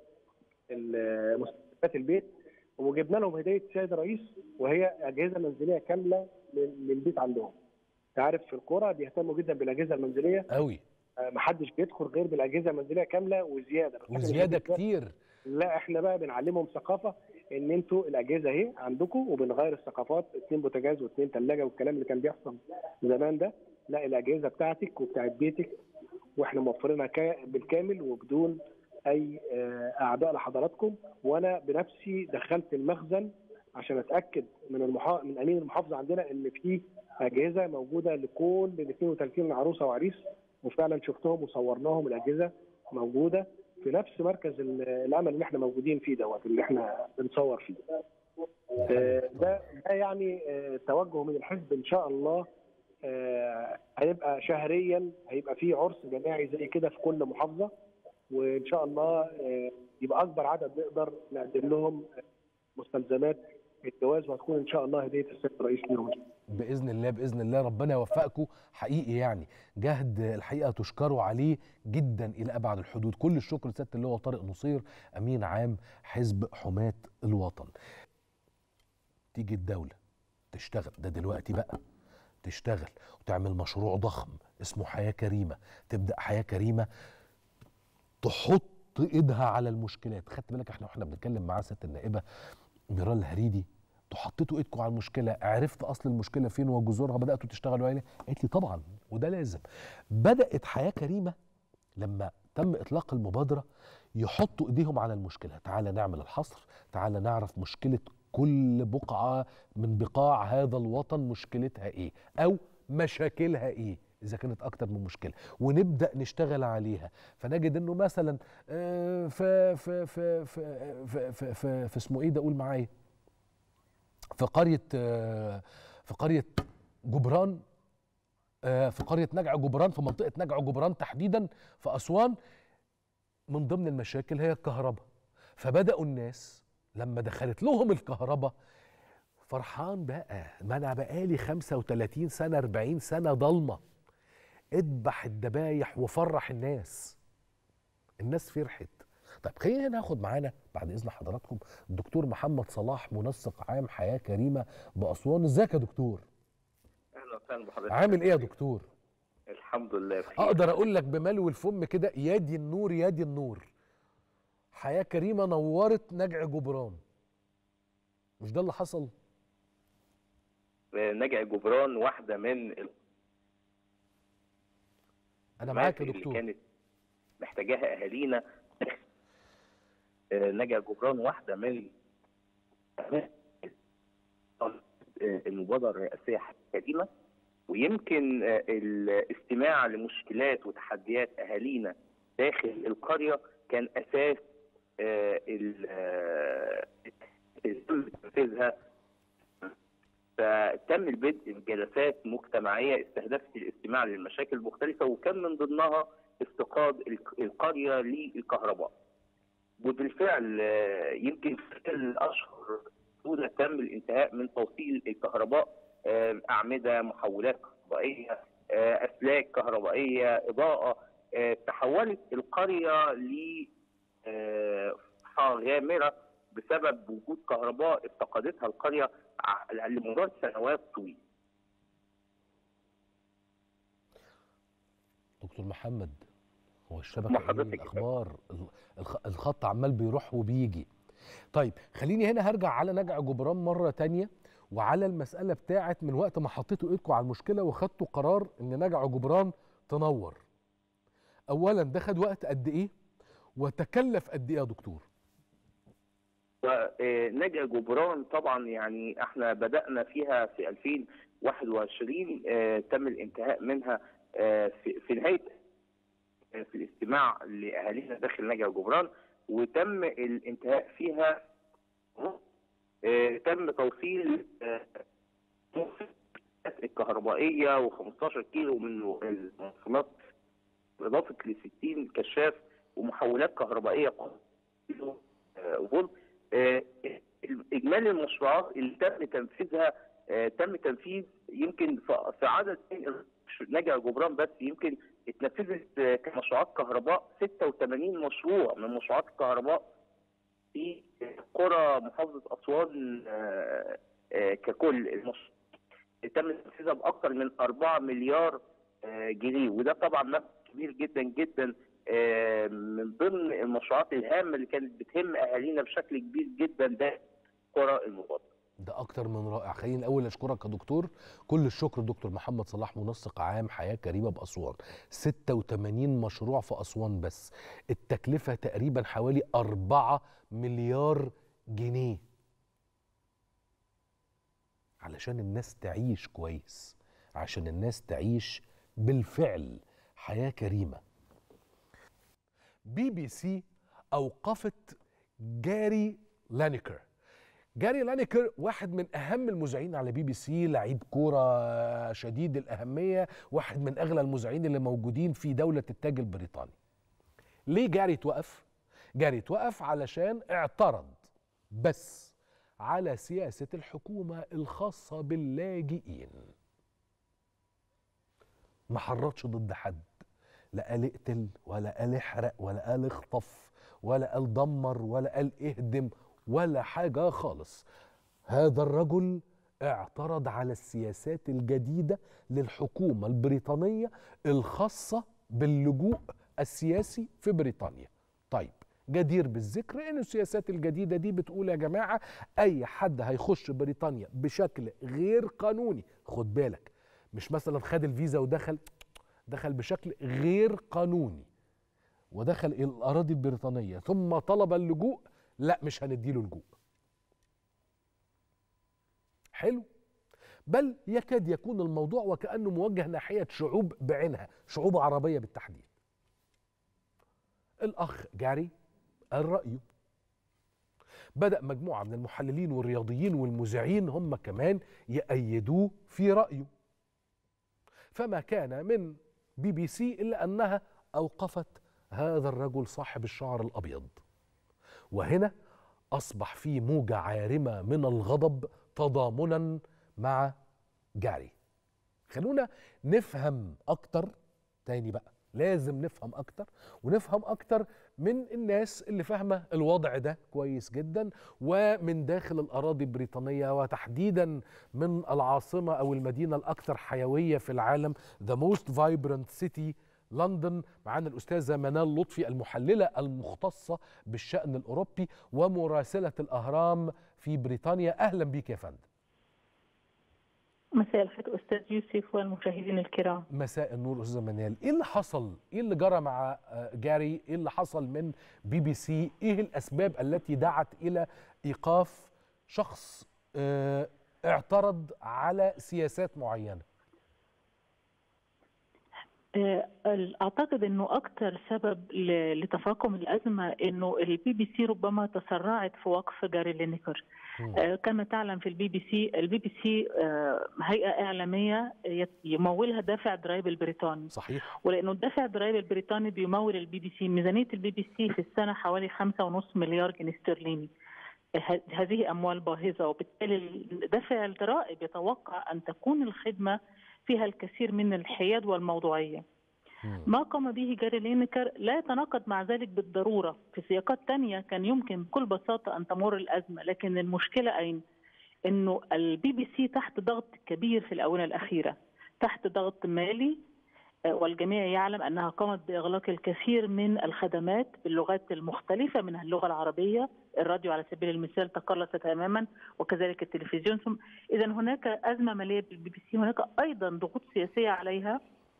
ال- مستلزمات البيت وجبنا لهم هديه السيد الرئيس وهي اجهزه منزليه كامله لل- للبيت عندهم. انت عارف في القرى بيهتموا جدا بالاجهزه المنزليه قوي ما حدش بيدخل غير بالاجهزه المنزليه كامله وزياده وزياده كتير لا احنا بقى بنعلمهم ثقافه ان انتوا الاجهزه اهي عندكم وبنغير الثقافات اتنين بوتاجاز واتنين ثلاجه والكلام اللي كان بيحصل زمان ده لا الاجهزه بتاعتك وبتاعت بيتك واحنا موفرينها كا- بالكامل وبدون اي آه، اعباء لحضراتكم وانا بنفسي دخلت المخزن عشان اتاكد من المحا... من امين المحافظه عندنا ان في اجهزه موجوده لكل ال 32 عروسه وعريس وفعلا شفتهم وصورناهم الاجهزه موجوده في نفس مركز ال- الامل اللي احنا موجودين فيه دوت اللي احنا بنصور فيه. آه، ده ده يعني آه، توجه من الحزب ان شاء الله آه، هيبقى شهريا هيبقى فيه عرس جماعي زي كده في كل محافظه وان شاء الله آه، يبقى اكبر عدد نقدر نقدم لهم آه، مستلزمات الجواز وهتكون ان شاء الله هديه السيد الرئيس ليهم باذن الله باذن الله ربنا يوفقكم حقيقي يعني جهد الحقيقه تشكروا عليه جدا الى ابعد الحدود كل الشكر لسياده اللواء طارق نصير امين عام حزب حماه الوطن تيجي الدوله تشتغل ده دلوقتي بقى تشتغل وتعمل مشروع ضخم اسمه حياه كريمه تبدا حياه كريمه تحط ايدها على المشكلات خدت بالك احنا واحنا بنتكلم مع سياده النائبه ميرال الهريدي انتوا حطيتوا ايدكم على المشكله عرفت اصل المشكله فين وجذورها بداتوا تشتغلوا عليها قالت لي طبعا وده لازم بدات حياه كريمه لما تم اطلاق المبادره يحطوا ايديهم على المشكله تعالى نعمل الحصر تعالى نعرف مشكله كل بقعه من بقاع هذا الوطن مشكلتها ايه او مشاكلها ايه اذا كانت اكتر من مشكله ونبدا نشتغل عليها فنجد انه مثلا آه، في في في في في في, في, في اسمه ايه ده قول معايا في قريه آه، في قريه جبران آه، في قريه نجع جبران في منطقه نجع جبران تحديدا في اسوان من ضمن المشاكل هي الكهرباء فبداوا الناس لما دخلت لهم الكهرباء فرحان بقى ما انا بقالي 35 سنه 40 سنه ضلمه اذبح الذبايح وفرح الناس الناس فرحت طيب خلينا ناخد معانا بعد اذن حضراتكم الدكتور محمد صلاح منسق عام حياه كريمه باسوان ازيك يا دكتور اهلا وسهلا بحضرتك عامل ايه يا دكتور الحمد لله بخير اقدر اقول لك بملو الفم كده يادي النور يادي النور حياه كريمه نورت نجع جبران مش ده اللي حصل نجع جبران واحده من ال- انا معاك يا اللي دكتور كانت محتاجاها اهالينا آه، نجع جبران واحده من آه، المبادره الرئاسيه القديمه ويمكن آه، الاستماع لمشكلات وتحديات اهالينا داخل القريه كان اساس آه، ال- آه، تم تنفيذها فتم البدء بجلسات مجتمعيه استهدفت الاستماع للمشاكل المختلفه وكان من ضمنها افتقاد الق- القريه للكهرباء. وبالفعل آه، يمكن في خلال الاشهر الاولى تم الانتهاء من توصيل الكهرباء آه، اعمده محولات كهربائيه آه، اسلاك كهربائيه اضاءه آه، تحولت القريه ل آه، فقاعة غامره بسبب وجود كهرباء افتقدتها القريه ع- لمدار سنوات طويله. دكتور محمد هو الشبكه مع ايه حضرتك. الاخبار ال- الخ- الخط عمال بيروح وبيجي طيب خليني هنا هرجع على نجع جبران مره تانية وعلى المساله بتاعت من وقت ما حطيتوا ايدكم على المشكله وخدتوا قرار ان نجع جبران تنور اولا ده خد وقت قد ايه وتكلف قد ايه يا دكتور ونجع جبران طبعا يعني احنا بدأنا فيها في 2021 آه، تم الانتهاء منها آه، في في نهاية آه، في الاستماع لأهالينا داخل نجع جبران وتم الانتهاء فيها آه، تم توصيل آه، الكهربائية و15 كيلو من المنظمات إضافة ل 60 كشاف ومحولات كهربائية كيلو آه، فولت آه، اجمالي المشروعات اللي تم تنفيذها آه، تم تنفيذ يمكن في في عدد من نجع جبران بس يمكن اتنفذت آه، كمشروعات كهرباء 86 مشروع من مشروعات الكهرباء في قرى محافظه اسوان آه، آه، ككل المش- تم تنفيذها باكثر من 4 مليار آه، جنيه وده طبعا مبلغ كبير جدا جدا آه، من ضمن المشروعات الهامه اللي كانت بتهم اهالينا بشكل كبير جدا ده قرى المبادره ده اكتر من رائع خليني الاول اشكرك يا دكتور كل الشكر دكتور محمد صلاح منسق عام حياه كريمه باسوان 86 مشروع في اسوان بس التكلفه تقريبا حوالي 4 مليار جنيه علشان الناس تعيش كويس عشان الناس تعيش بالفعل حياه كريمه بي بي سي اوقفت جاري لانيكر جاري لانيكر واحد من اهم المذيعين على بي بي سي لعيب كوره شديد الاهميه واحد من اغلى المذيعين اللي موجودين في دوله التاج البريطاني ليه جاري توقف جاري توقف علشان اعترض بس على سياسه الحكومه الخاصه باللاجئين ما حرضش ضد حد لا قال اقتل ولا قال احرق ولا قال اخطف ولا قال دمر ولا قال اهدم ولا حاجة خالص هذا الرجل اعترض على السياسات الجديدة للحكومة البريطانية الخاصة باللجوء السياسي في بريطانيا طيب جدير بالذكر ان السياسات الجديده دي بتقول يا جماعه اي حد هيخش بريطانيا بشكل غير قانوني خد بالك مش مثلا خد الفيزا ودخل دخل بشكل غير قانوني ودخل الى الاراضي البريطانيه ثم طلب اللجوء لا مش هنديله لجوء حلو بل يكاد يكون الموضوع وكانه موجه ناحيه شعوب بعينها شعوب عربيه بالتحديد الاخ جاري قال رايه بدا مجموعه من المحللين والرياضيين والمذيعين هم كمان يأيدوه في رايه فما كان من بي بي سي الا انها اوقفت هذا الرجل صاحب الشعر الابيض وهنا اصبح في موجه عارمه من الغضب تضامنا مع جاري خلونا نفهم اكتر تاني بقى لازم نفهم اكتر ونفهم اكتر من الناس اللي فاهمه الوضع ده كويس جدا ومن داخل الاراضي البريطانيه وتحديدا من العاصمه او المدينه الاكثر حيويه في العالم ذا موست فايبرنت سيتي لندن معانا الاستاذه منال لطفي المحلله المختصه بالشان الاوروبي ومراسله الاهرام في بريطانيا اهلا بيك يا فندم مساء الخير أستاذ يوسف والمشاهدين الكرام مساء النور استاذه منال ايه اللي حصل ايه اللي جرى مع آه، جاري ايه اللي حصل من بي بي سي ايه الاسباب التي دعت الى ايقاف شخص آه، اعترض على سياسات معينه آه، أعتقد أنه أكثر سبب ل- لتفاقم الأزمة أنه البي بي سي ربما تسرعت في وقف جاري لينيكر آه، كما تعلم في البي بي سي البي بي سي آه، هيئة إعلامية يت- يمولها دافع الضرائب البريطاني صحيح ولأنه الدافع الضرائبي البريطاني بيمول البي بي سي ميزانية البي بي سي في السنة حوالي خمسة ونص مليار جنيه استرليني ه- هذه أموال باهظة وبالتالي دافع الضرائب يتوقع أن تكون الخدمة فيها الكثير من الحياد والموضوعية ما قام به جاري لينكر لا يتناقض مع ذلك بالضرورة في سياقات تانية كان يمكن بكل بساطة أن تمر الأزمة لكن المشكلة أين؟ أنه البي بي سي تحت ضغط كبير في الآونة الأخيرة تحت ضغط مالي آه، والجميع يعلم أنها قامت بإغلاق الكثير من الخدمات باللغات المختلفة منها اللغة العربية الراديو على سبيل المثال تقلص تماما وكذلك التلفزيون ثم إذا هناك أزمة مالية بالبي بي سي هناك أيضا ضغوط سياسية عليها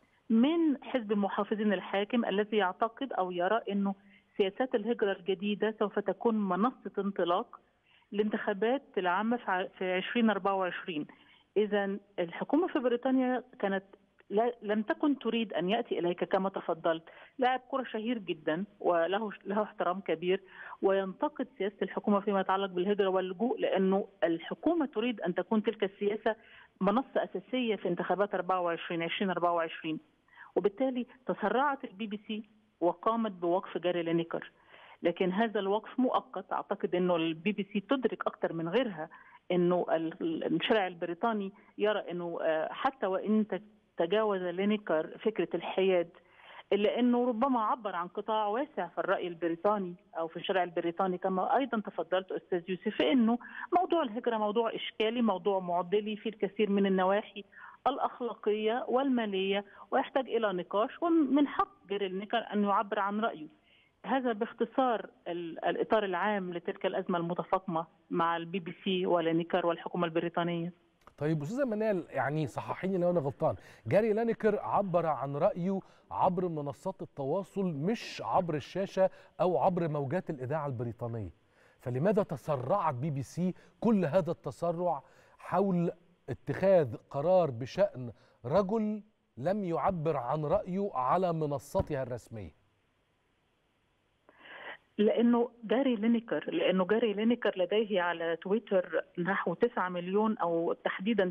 من حزب المحافظين الحاكم الذي يعتقد او يرى انه سياسات الهجره الجديده سوف تكون منصه انطلاق الانتخابات العامه في ع- في 2024 اذا الحكومه في بريطانيا كانت لا لم تكن تريد ان ياتي اليك كما تفضلت لاعب كره شهير جدا وله له احترام كبير وينتقد سياسه الحكومه فيما يتعلق بالهجره واللجوء لانه الحكومه تريد ان تكون تلك السياسه منصه اساسيه في انتخابات 24 2024 وبالتالي تسرعت البي بي سي وقامت بوقف جاري لينيكر لكن هذا الوقف مؤقت اعتقد انه البي بي سي تدرك اكثر من غيرها انه ال- الشارع البريطاني يرى انه آه، حتى وان ت- تجاوز لينيكر فكره الحياد الا انه ربما عبر عن قطاع واسع في الراي البريطاني او في الشارع البريطاني كما ايضا تفضلت استاذ يوسف انه موضوع الهجره موضوع اشكالي موضوع معضلي في الكثير من النواحي الاخلاقيه والماليه ويحتاج الى نقاش ومن حق جيري لينيكر ان يعبر عن رايه هذا باختصار ال- الاطار العام لتلك الازمه المتفاقمه مع البي بي سي ولينيكر والحكومه البريطانيه طيب استاذه منال يعني صححيني لو انا غلطان جاري لانيكر عبر عن رايه عبر منصات التواصل مش عبر الشاشه او عبر موجات الاذاعه البريطانيه فلماذا تسرعت بي بي سي كل هذا التسرع حول اتخاذ قرار بشان رجل لم يعبر عن رايه على منصتها الرسميه لانه جاري لينيكر لانه جاري لينيكر لديه على تويتر نحو 9 مليون او تحديدا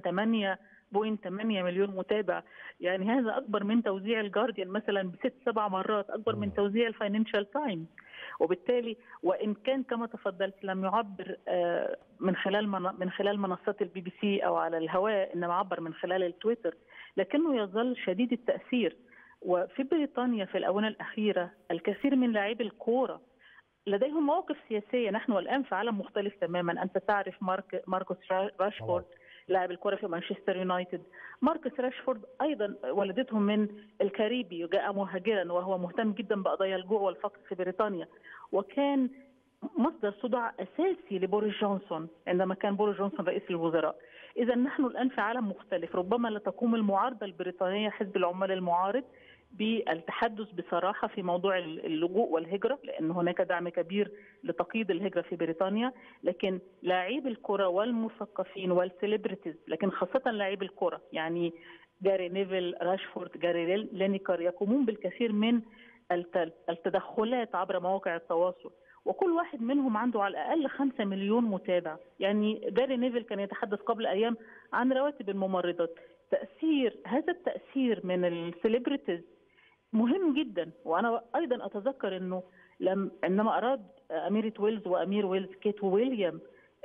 8.8 مليون متابع يعني هذا اكبر من توزيع الجارديان مثلا بست سبع مرات اكبر من توزيع الفاينانشال تايمز وبالتالي وان كان كما تفضلت لم يعبر آه، من خلال من من خلال منصات البي بي سي او على الهواء انما عبر من خلال التويتر لكنه يظل شديد التاثير وفي بريطانيا في الاونه الاخيره الكثير من لاعبي الكوره لديهم مواقف سياسيه نحن الان في عالم مختلف تماما انت تعرف مارك ماركوس را- راشفورد لاعب الكره في مانشستر يونايتد ماركوس راشفورد ايضا والدته من الكاريبي وجاء مهاجرا وهو مهتم جدا بقضايا الجوع والفقر في بريطانيا وكان مصدر صداع اساسي لبوريس جونسون عندما كان بوريس جونسون رئيس الوزراء اذا نحن الان في عالم مختلف ربما لا تقوم المعارضه البريطانيه حزب العمال المعارض بالتحدث بصراحه في موضوع اللجوء والهجره لان هناك دعم كبير لتقييد الهجره في بريطانيا لكن لاعبي الكره والمثقفين والسليبرتيز لكن خاصه لاعبي الكره يعني جاري نيفل راشفورد جاري لينيكر يقومون بالكثير من الت- التدخلات عبر مواقع التواصل وكل واحد منهم عنده على الاقل خمسة مليون متابع يعني جاري نيفل كان يتحدث قبل ايام عن رواتب الممرضات تاثير هذا التاثير من السليبرتيز مهم جدا وانا ايضا اتذكر انه لم عندما اراد اميره ويلز وامير ويلز كيت وويليام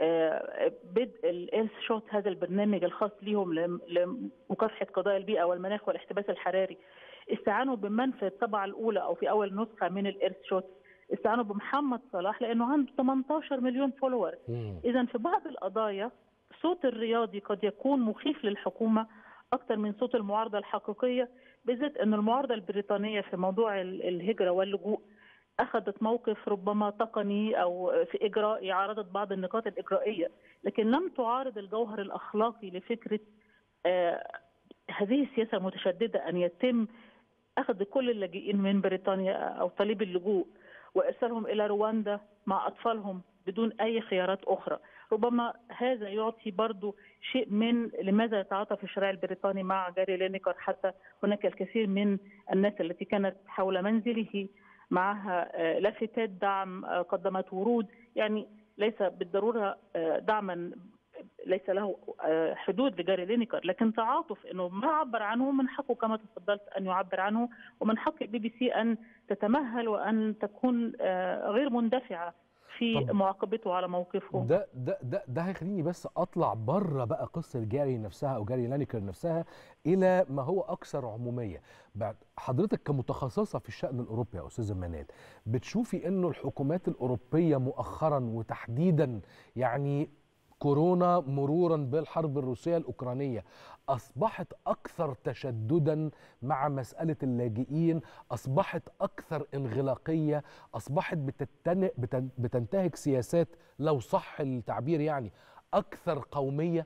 آه، بدء الايرث شوت هذا البرنامج الخاص لهم لم- لمكافحه قضايا البيئه والمناخ والاحتباس الحراري استعانوا بمن في الطبعه الاولى او في اول نسخه من الايرث شوت استعانوا بمحمد صلاح لانه عنده 18 مليون فولور اذا في بعض القضايا صوت الرياضي قد يكون مخيف للحكومه اكثر من صوت المعارضه الحقيقيه بالذات ان المعارضه البريطانيه في موضوع ال- الهجره واللجوء اخذت موقف ربما تقني او في اجرائي عارضت بعض النقاط الاجرائيه لكن لم تعارض الجوهر الاخلاقي لفكره آه، هذه السياسة المتشددة أن يتم أخذ كل اللاجئين من بريطانيا أو طالبي اللجوء وإرسالهم إلى رواندا مع أطفالهم بدون أي خيارات أخرى ربما هذا يعطي برضو شيء من لماذا يتعاطف الشارع البريطاني مع جاري لينيكر حتى هناك الكثير من الناس التي كانت حول منزله معها آه، لافتات دعم آه، قدمت ورود يعني ليس بالضرورة آه، دعما ليس له آه، حدود لجاري لينيكر لكن تعاطف انه ما عبر عنه من حقه كما تفضلت ان يعبر عنه ومن حق البي بي سي ان تتمهل وان تكون آه، غير مندفعه في طب- معاقبته على موقفه ده ده ده ده هيخليني بس اطلع بره بقى قصه جاري نفسها او جاري لانيكر نفسها الى ما هو اكثر عموميه بعد حضرتك كمتخصصه في الشان الاوروبي يا استاذه منال بتشوفي انه الحكومات الاوروبيه مؤخرا وتحديدا يعني كورونا مرورا بالحرب الروسيه الاوكرانيه اصبحت اكثر تشددا مع مساله اللاجئين اصبحت اكثر انغلاقيه اصبحت بتتن... بتن... بتنتهك سياسات لو صح التعبير يعني اكثر قوميه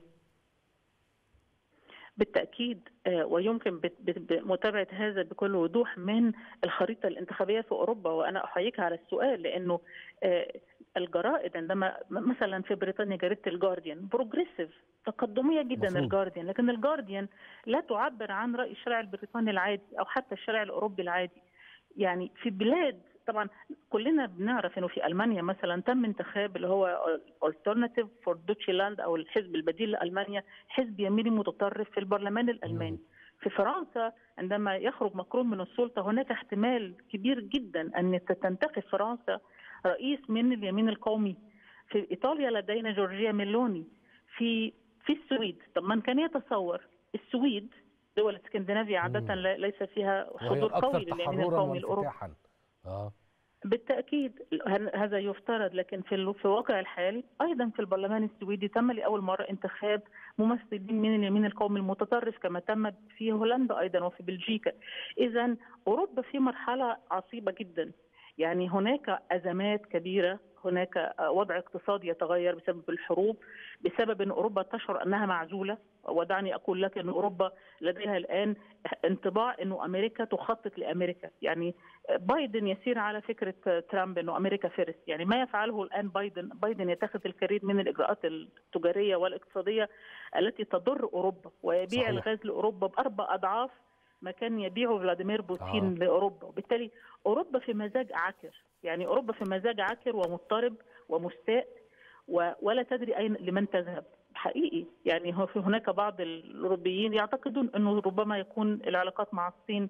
بالتأكيد آه، ويمكن بت- بت- بمتابعة هذا بكل وضوح من الخريطة الانتخابية في أوروبا وأنا أحييك على السؤال لأنه آه، الجرائد عندما م- مثلا في بريطانيا جريدة الجارديان بروجريسيف تقدمية جدا مفروض. الجارديان لكن الجارديان لا تعبر عن رأي الشارع البريطاني العادي أو حتى الشارع الأوروبي العادي يعني في بلاد طبعا كلنا بنعرف انه في المانيا مثلا تم انتخاب اللي هو Alternative for Deutschland او الحزب البديل لالمانيا حزب يميني متطرف في البرلمان الالماني في فرنسا عندما يخرج ماكرون من السلطه هناك احتمال كبير جدا ان تنتخب فرنسا رئيس من اليمين القومي في ايطاليا لدينا جورجيا ميلوني في في السويد طب من كان يتصور السويد دول اسكندنافيا عاده لا- ليس فيها وهي حضور الاكثر قوي لليمين تحررا القومي الاوروبي وانفتاحا اه بالتأكيد هن- هذا يفترض لكن في ال- في الواقع الحالي أيضا في البرلمان السويدي تم لأول مرة انتخاب ممثلين من اليمين القومي المتطرف كما تم في هولندا أيضا وفي بلجيكا إذا أوروبا في مرحلة عصيبة جدا يعني هناك أزمات كبيرة هناك آه، وضع اقتصادي يتغير بسبب الحروب بسبب أن أوروبا تشعر أنها معزولة ودعني أقول لك أن أوروبا لديها الآن انطباع أنه أمريكا تخطط لأمريكا يعني بايدن يسير على فكرة ترامب أنه أمريكا فيرست يعني ما يفعله الآن بايدن بايدن يتخذ الكثير من الإجراءات التجارية والاقتصادية التي تضر أوروبا ويبيع صحيح. الغاز لأوروبا بأربع أضعاف ما كان يبيعه فلاديمير بوتين آه. آه. لأوروبا وبالتالي أوروبا في مزاج عكر يعني أوروبا في مزاج عكر ومضطرب ومستاء و- ولا تدري أين لمن تذهب حقيقي يعني هو في هناك بعض الأوروبيين يعتقدون أنه ربما يكون العلاقات مع الصين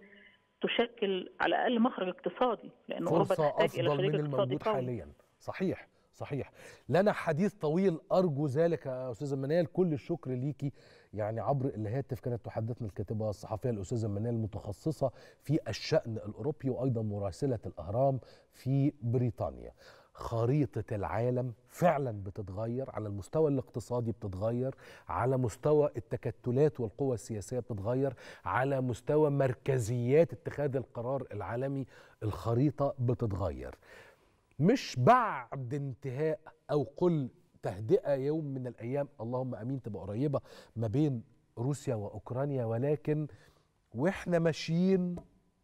تشكل على الأقل مخرج اقتصادي لأن أوروبا فرصه تحتاج إلى افضل شريك من اقتصادي الموجود قوي حاليا صحيح صحيح لنا حديث طويل ارجو ذلك يا استاذه منال كل الشكر ليكي يعني عبر الهاتف كانت تحدثنا الكاتبه الصحفيه الاستاذه منال متخصصه في الشان الاوروبي وايضا مراسله الاهرام في بريطانيا خريطة العالم فعلا بتتغير على المستوى الاقتصادي بتتغير على مستوى التكتلات والقوى السياسية بتتغير على مستوى مركزيات اتخاذ القرار العالمي الخريطة بتتغير مش بعد انتهاء او قل تهدئه يوم من الايام اللهم امين تبقى قريبه ما بين روسيا واوكرانيا ولكن واحنا ماشيين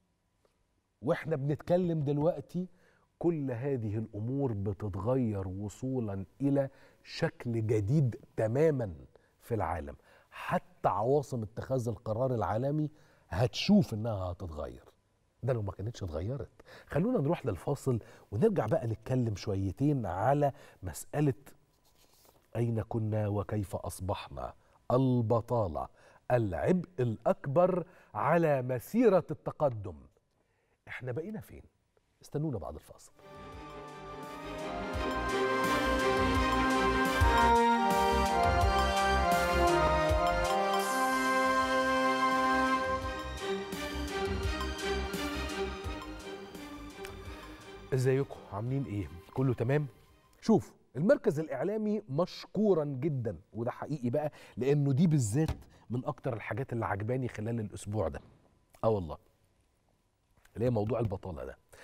واحنا بنتكلم دلوقتي كل هذه الامور بتتغير وصولا الى شكل جديد تماما في العالم حتى عواصم اتخاذ القرار العالمي هتشوف انها هتتغير ده لو ما كانتش اتغيرت خلونا نروح للفاصل ونرجع بقى نتكلم شويتين على مسألة أين كنا وكيف أصبحنا البطالة العبء الأكبر على مسيرة التقدم احنا بقينا فين استنونا بعد الفاصل ازيكم عاملين ايه كله تمام شوف المركز الاعلامي مشكورا جدا وده حقيقي بقى لانه دي بالذات من اكتر الحاجات اللي عجباني خلال الاسبوع ده اه والله اللي هي موضوع البطاله ده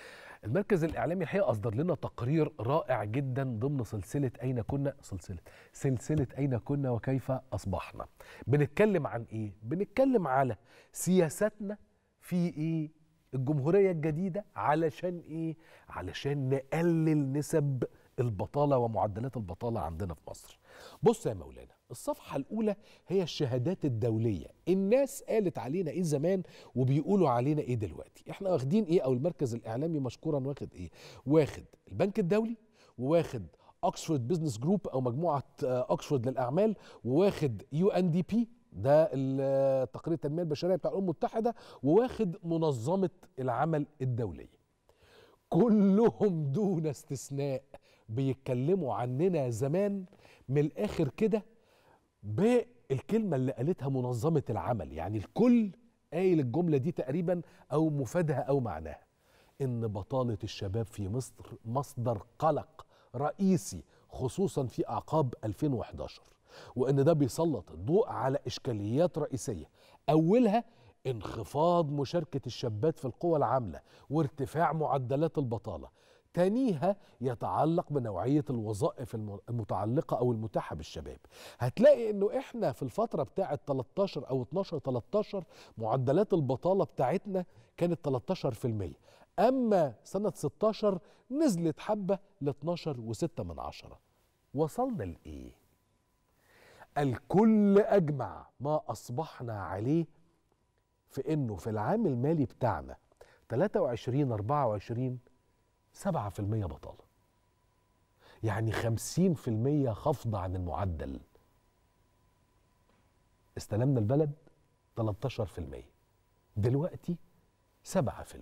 المركز الاعلامي الحقيقه اصدر لنا تقرير رائع جدا ضمن سلسله اين كنا سلسله سلسله اين كنا وكيف اصبحنا بنتكلم عن ايه بنتكلم على سياساتنا في ايه الجمهوريه الجديده علشان ايه علشان نقلل نسب البطاله ومعدلات البطاله عندنا في مصر بص يا مولانا الصفحة الأولى هي الشهادات الدولية الناس قالت علينا إيه زمان وبيقولوا علينا إيه دلوقتي إحنا واخدين إيه أو المركز الإعلامي مشكورا واخد إيه واخد البنك الدولي وواخد أكسفورد بزنس جروب أو مجموعة أكسفورد للأعمال وواخد يو أن دي بي ده تقرير التنمية البشرية بتاع الأمم المتحدة وواخد منظمة العمل الدولية كلهم دون استثناء بيتكلموا عننا زمان من الآخر كده بالكلمة اللي قالتها منظمة العمل يعني الكل قايل الجملة دي تقريبا أو مفادها أو معناها إن بطالة الشباب في مصر مصدر قلق رئيسي خصوصا في أعقاب 2011 وإن ده بيسلط الضوء على إشكاليات رئيسية أولها انخفاض مشاركة الشابات في القوى العاملة وارتفاع معدلات البطالة تانيها يتعلق بنوعية الوظائف المتعلقة أو المتاحة بالشباب هتلاقي أنه إحنا في الفترة بتاعة 13 أو 12-13 معدلات البطالة بتاعتنا كانت 13% أما سنة 16 نزلت حبة ل 12 و6 من عشرة وصلنا لإيه؟ الكل أجمع ما أصبحنا عليه في أنه في العام المالي بتاعنا 23 24 7% بطالة يعني 50% خفض عن المعدل استلمنا البلد 13% دلوقتي 7%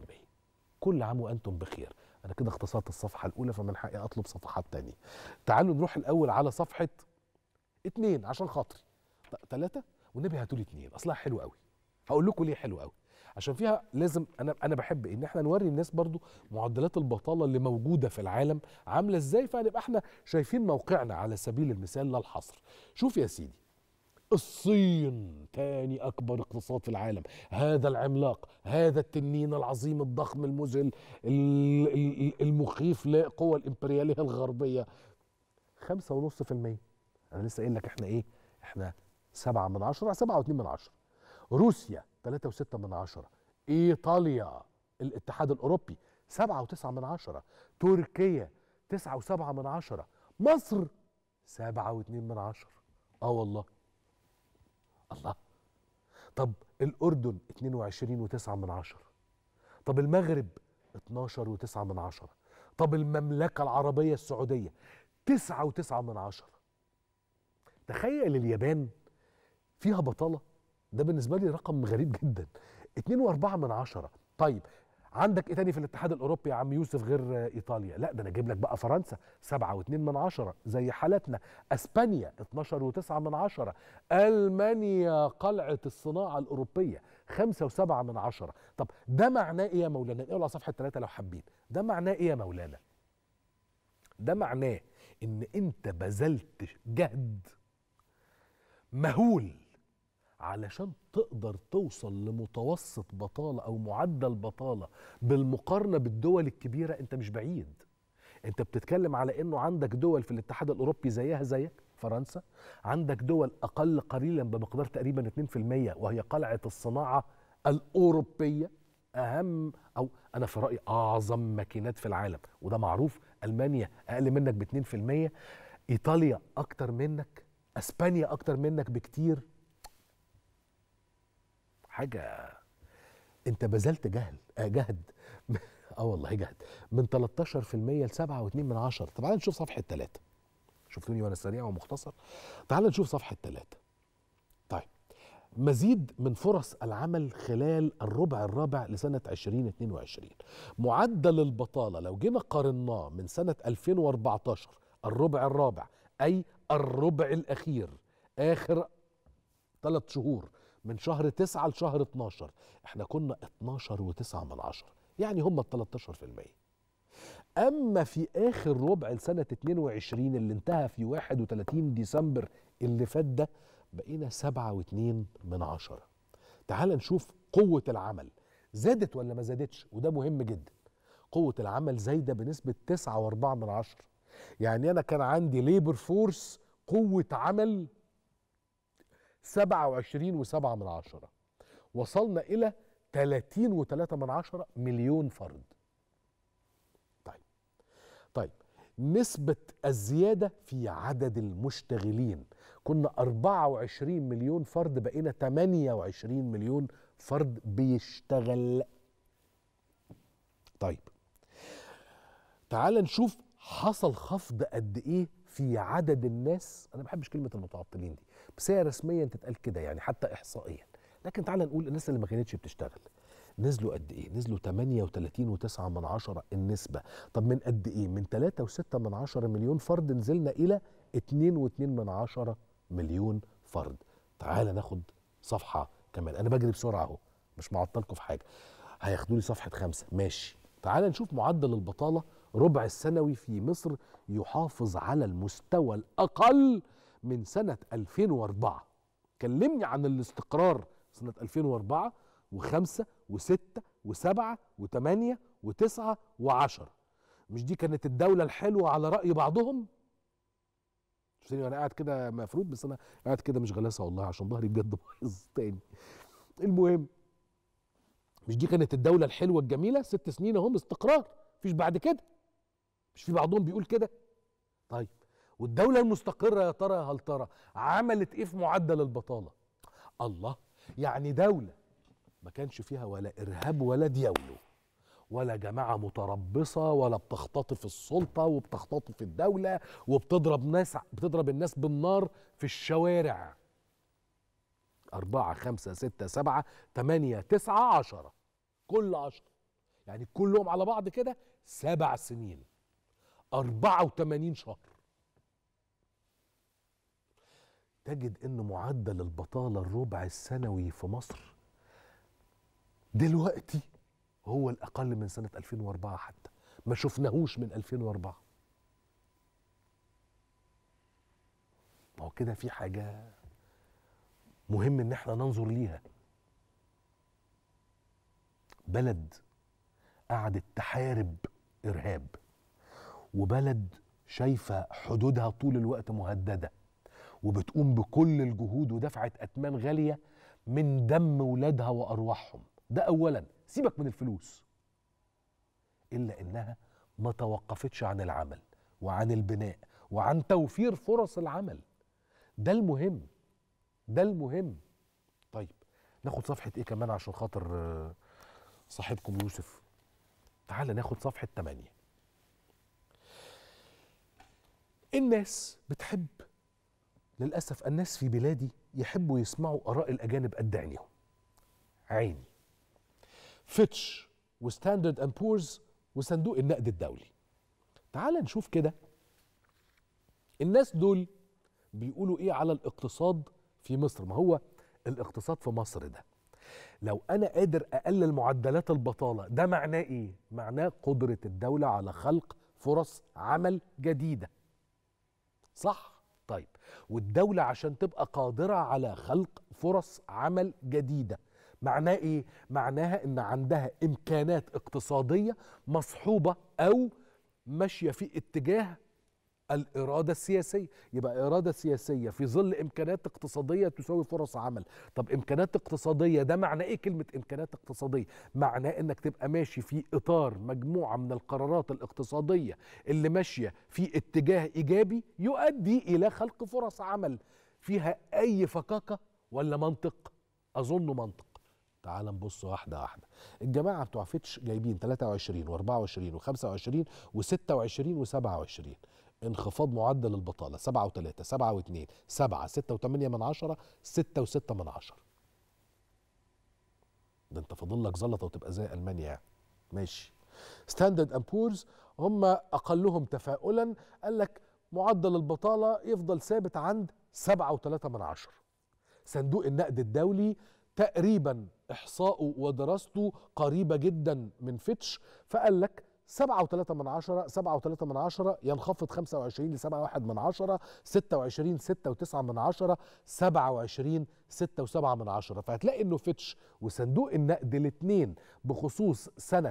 كل عام وأنتم بخير أنا كده اختصرت الصفحة الأولى فمن حقي أطلب صفحات تانية تعالوا نروح الأول على صفحة اتنين عشان خاطري ثلاثة والنبي هاتوا لي اتنين أصلها حلو قوي هقول لكم ليه حلو قوي عشان فيها لازم انا انا بحب ان احنا نوري الناس برضو معدلات البطاله اللي موجوده في العالم عامله ازاي فهنبقى احنا شايفين موقعنا على سبيل المثال لا الحصر شوف يا سيدي الصين تاني اكبر اقتصاد في العالم هذا العملاق هذا التنين العظيم الضخم المذهل المخيف لقوى الامبرياليه الغربيه خمسة ونص في المية أنا لسه قايل لك إحنا إيه؟ إحنا سبعة من عشرة سبعة واتنين من عشرة روسيا 3.6 من عشرة إيطاليا الاتحاد الأوروبي 7.9 من عشرة تركيا 9.7 من عشرة مصر 7.2 من عشرة آه والله الله طب الأردن 22.9 من عشرة طب المغرب 12.9 من عشرة طب المملكة العربية السعودية 9.9 من عشرة تخيل اليابان فيها بطالة ده بالنسبه لي رقم غريب جدا 2.4 من عشرة طيب عندك ايه تاني في الاتحاد الاوروبي يا عم يوسف غير ايطاليا لا ده انا اجيب لك بقى فرنسا 7.2 من عشرة زي حالتنا اسبانيا 12.9 من عشرة المانيا قلعه الصناعه الاوروبيه 5.7 من عشرة طب ده معناه ايه يا مولانا اقرا على صفحه 3 لو حابين ده معناه ايه يا مولانا ده معناه ان انت بذلت جهد مهول علشان تقدر توصل لمتوسط بطالة أو معدل بطالة بالمقارنة بالدول الكبيرة أنت مش بعيد أنت بتتكلم على أنه عندك دول في الاتحاد الأوروبي زيها زيك فرنسا عندك دول أقل قليلا بمقدار تقريبا 2% وهي قلعة الصناعة الأوروبية أهم أو أنا في رأيي أعظم ماكينات في العالم وده معروف ألمانيا أقل منك ب 2% إيطاليا أكتر منك أسبانيا أكتر منك بكتير حاجه انت بذلت جهل آه جهد اه والله جهد من 13% ل 7.2 من عشرة طب تعال نشوف صفحه 3 شفتوني وانا سريع ومختصر تعال نشوف صفحه 3 طيب مزيد من فرص العمل خلال الربع الرابع لسنة 2022 معدل البطالة لو جينا قارناه من سنة 2014 الربع الرابع أي الربع الأخير آخر ثلاث شهور من شهر 9 لشهر 12 احنا كنا 12 و9 من عشرة يعني هم ال 13% اما في اخر ربع لسنه 22 اللي انتهى في 31 ديسمبر اللي فات ده بقينا 7 و2 من عشرة تعال نشوف قوه العمل زادت ولا ما زادتش وده مهم جدا قوه العمل زايده بنسبه 9.4 من عشرة يعني انا كان عندي ليبر فورس قوه عمل 27 و7 من عشرة وصلنا الى 30 و3 من عشرة مليون فرد طيب طيب نسبة الزيادة في عدد المشتغلين كنا 24 مليون فرد بقينا 28 مليون فرد بيشتغل طيب تعال نشوف حصل خفض قد ايه في عدد الناس انا ما بحبش كلمه المتعطلين دي بس هي رسميا تتقال كده يعني حتى احصائيا لكن تعال نقول الناس اللي ما كانتش بتشتغل نزلوا قد ايه نزلوا 38 و9 من عشرة النسبة طب من قد ايه من 3 و6 من عشرة مليون فرد نزلنا الى 2 و2 من عشرة مليون فرد تعال ناخد صفحة كمان انا بجري بسرعة اهو مش معطلكم في حاجة هياخدوا لي صفحة خمسة ماشي تعال نشوف معدل البطالة ربع السنوي في مصر يحافظ على المستوى الأقل من سنة 2004 كلمني عن الاستقرار سنة 2004 و5 و6 و7 و8 و9 و10 مش دي كانت الدولة الحلوة على رأي بعضهم شوفني وانا قاعد كده مفروض بس انا قاعد كده مش غلاسه والله عشان ظهري بجد بايظ تاني المهم مش دي كانت الدولة الحلوة الجميلة ست سنين اهم استقرار مفيش بعد كده مش في بعضهم بيقول كده طيب والدولة المستقرة يا ترى هل ترى عملت ايه في معدل البطالة الله يعني دولة ما كانش فيها ولا ارهاب ولا ديولو ولا جماعة متربصة ولا بتختطف السلطة وبتختطف الدولة وبتضرب ناس بتضرب الناس بالنار في الشوارع أربعة خمسة ستة سبعة تمانية تسعة عشرة كل عشرة يعني كلهم على بعض كده سبع سنين أربعة وتمانين شهر تجد أن معدل البطالة الربع السنوي في مصر دلوقتي هو الأقل من سنة 2004 حتى ما شفناهوش من 2004 ما هو كده في حاجة مهم ان احنا ننظر ليها بلد قعدت تحارب ارهاب وبلد شايفه حدودها طول الوقت مهدده وبتقوم بكل الجهود ودفعت اثمان غاليه من دم ولادها وارواحهم ده اولا سيبك من الفلوس الا انها ما توقفتش عن العمل وعن البناء وعن توفير فرص العمل ده المهم ده المهم طيب ناخد صفحة ايه كمان عشان خاطر آه، صاحبكم يوسف تعال ناخد صفحة 8 الناس بتحب للأسف الناس في بلادي يحبوا يسمعوا آراء الأجانب قد عينيهم عيني فيتش وستاندرد اند بورز وصندوق النقد الدولي تعال نشوف كده الناس دول بيقولوا ايه على الاقتصاد في مصر ما هو الاقتصاد في مصر ده لو انا قادر اقلل معدلات البطاله ده معناه ايه معناه قدره الدوله على خلق فرص عمل جديده صح طيب والدوله عشان تبقى قادره على خلق فرص عمل جديده معناه ايه معناها ان عندها امكانات اقتصاديه مصحوبه او ماشيه في اتجاه الإرادة السياسية يبقى إرادة سياسية في ظل إمكانات اقتصادية تساوي فرص عمل طب إمكانات اقتصادية ده معناه إيه كلمة إمكانات اقتصادية معناه إنك تبقى ماشي في إطار مجموعة من القرارات الاقتصادية اللي ماشية في اتجاه إيجابي يؤدي إلى خلق فرص عمل فيها أي فكاكة ولا منطق أظن منطق تعال نبص واحدة واحدة الجماعة بتوع فيتش جايبين 23 و24 و25 و26 و27 انخفاض معدل البطالة 7 و3 7 و2 7 6 و8 من عشرة 6 و6 من عشرة ده انت فاضل لك زلطة وتبقى زي ألمانيا يعني ماشي ستاندرد اند بورز هم أقلهم تفاؤلا قال لك معدل البطالة يفضل ثابت عند 7 و3 من عشرة صندوق النقد الدولي تقريبا إحصاؤه ودراسته قريبة جدا من فيتش فقال لك سبعة وثلاثة من عشرة سبعة وثلاثة من عشرة ينخفض خمسة وعشرين لسبعة واحد من عشرة ستة وعشرين ستة وتسعة من عشرة سبعة وعشرين ستة وسبعة من عشرة فهتلاقي انه فيتش وصندوق النقد الاتنين بخصوص سنة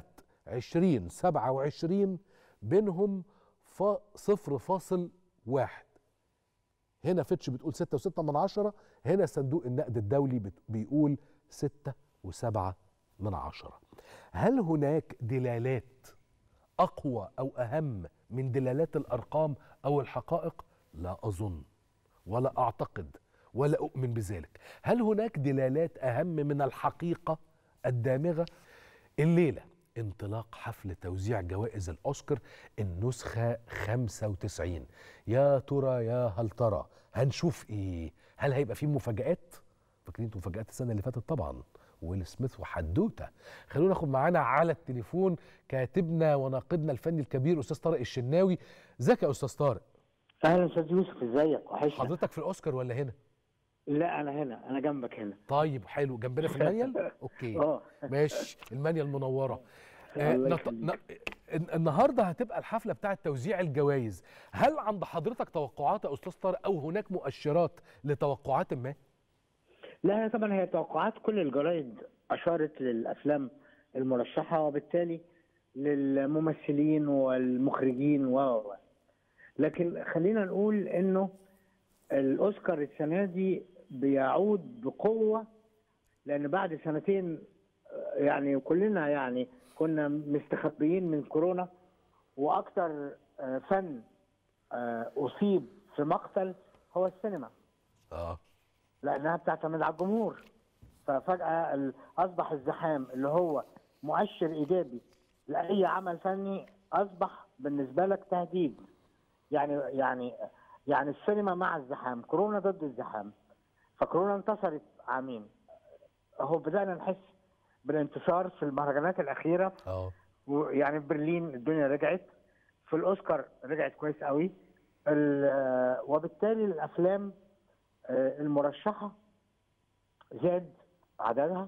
2027 بينهم ف... صفر فاصل واحد هنا فيتش بتقول ستة وستة من عشرة هنا صندوق النقد الدولي بت... بيقول ستة وسبعة من عشرة هل هناك دلالات أقوى أو أهم من دلالات الأرقام أو الحقائق؟ لا أظن ولا أعتقد ولا أؤمن بذلك هل هناك دلالات أهم من الحقيقة الدامغة؟ الليلة انطلاق حفل توزيع جوائز الأوسكار النسخة 95 يا ترى يا هل ترى هنشوف إيه؟ هل هيبقى فيه مفاجآت؟ فاكرين انتوا مفاجآت السنة اللي فاتت طبعا ويل سميث وحدوته خلونا ناخد معانا على التليفون كاتبنا وناقدنا الفني الكبير استاذ طارق الشناوي ازيك يا استاذ طارق اهلا استاذ يوسف ازيك وحشنا حضرتك في الاوسكار ولا هنا لا انا هنا انا جنبك هنا طيب حلو جنبنا في المانيال اوكي اه ماشي المانيال المنوره آه الله نط... ن... النهارده هتبقى الحفله بتاعه توزيع الجوائز هل عند حضرتك توقعات يا استاذ طارق او هناك مؤشرات لتوقعات ما لا طبعا هي توقعات كل الجرايد اشارت للافلام المرشحه وبالتالي للممثلين والمخرجين و لكن خلينا نقول انه الاوسكار السنه دي بيعود بقوه لان بعد سنتين يعني كلنا يعني كنا مستخبيين من كورونا واكثر فن اصيب في مقتل هو السينما اه لانها بتعتمد على الجمهور ففجاه اصبح الزحام اللي هو مؤشر ايجابي لاي عمل فني اصبح بالنسبه لك تهديد يعني يعني يعني السينما مع الزحام كورونا ضد الزحام فكورونا انتصرت عامين اهو بدانا نحس بالانتصار في المهرجانات الاخيره اه ويعني في برلين الدنيا رجعت في الاوسكار رجعت كويس قوي وبالتالي الافلام المرشحه زاد عددها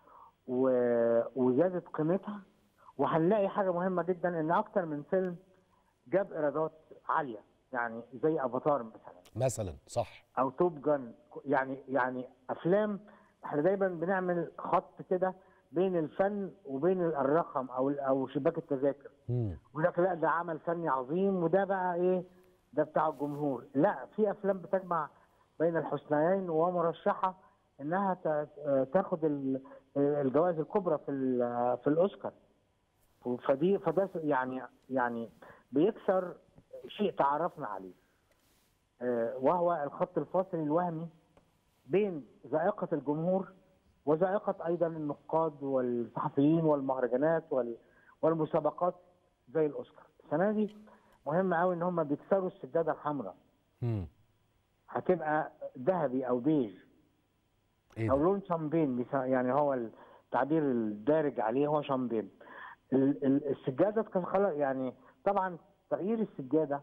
وزادت قيمتها وهنلاقي حاجه مهمه جدا ان اكتر من فيلم جاب ايرادات عاليه يعني زي افاتار مثلا مثلا صح او توب جان يعني يعني افلام احنا دايما بنعمل خط كده بين الفن وبين الرقم او او شباك التذاكر ويقول لك لا ده عمل فني عظيم وده بقى ايه ده بتاع الجمهور لا في افلام بتجمع بين الحسنيين ومرشحه انها تاخد الجوائز الكبرى في في الاوسكار فدي فده يعني يعني بيكسر شيء تعرفنا عليه وهو الخط الفاصل الوهمي بين ذائقه الجمهور وذائقه ايضا النقاد والصحفيين والمهرجانات والمسابقات زي الاوسكار السنه دي مهم قوي ان هم بيكسروا السجاده الحمراء هتبقى ذهبي او بيج إيه او لون شامبين يعني هو التعبير الدارج عليه هو شامبين السجاده خلاص يعني طبعا تغيير السجاده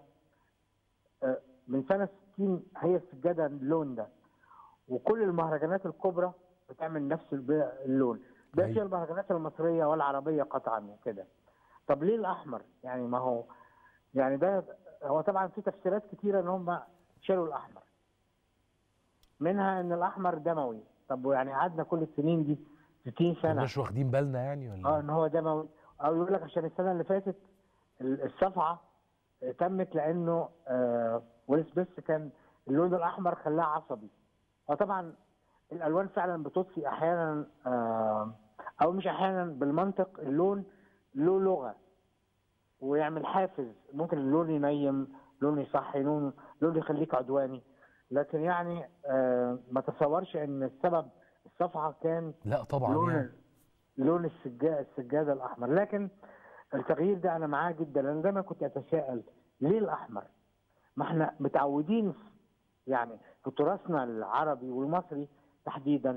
من سنه 60 هي السجاده اللون ده وكل المهرجانات الكبرى بتعمل نفس اللون ده في المهرجانات المصريه والعربيه قطعا وكده طب ليه الاحمر يعني ما هو يعني ده هو طبعا في تفسيرات كتيره ان هم شالوا الاحمر منها ان الاحمر دموي طب يعني قعدنا كل السنين دي 60 سنه مش واخدين بالنا يعني ولا اه ان هو دموي او يقول لك عشان السنه اللي فاتت الصفعه تمت لانه آه ويل سميث كان اللون الاحمر خلاه عصبي وطبعا الالوان فعلا بتضفي احيانا آه او مش احيانا بالمنطق اللون له لغه ويعمل حافز ممكن اللون ينيم لون يصحي لون لون يخليك عدواني لكن يعني آه ما تصورش ان السبب الصفعه كان لا طبعا لون يعني. لون السجاده السجاده الاحمر لكن التغيير ده انا معاه جدا لان دايما كنت اتساءل ليه الاحمر؟ ما احنا متعودين يعني في تراثنا العربي والمصري تحديدا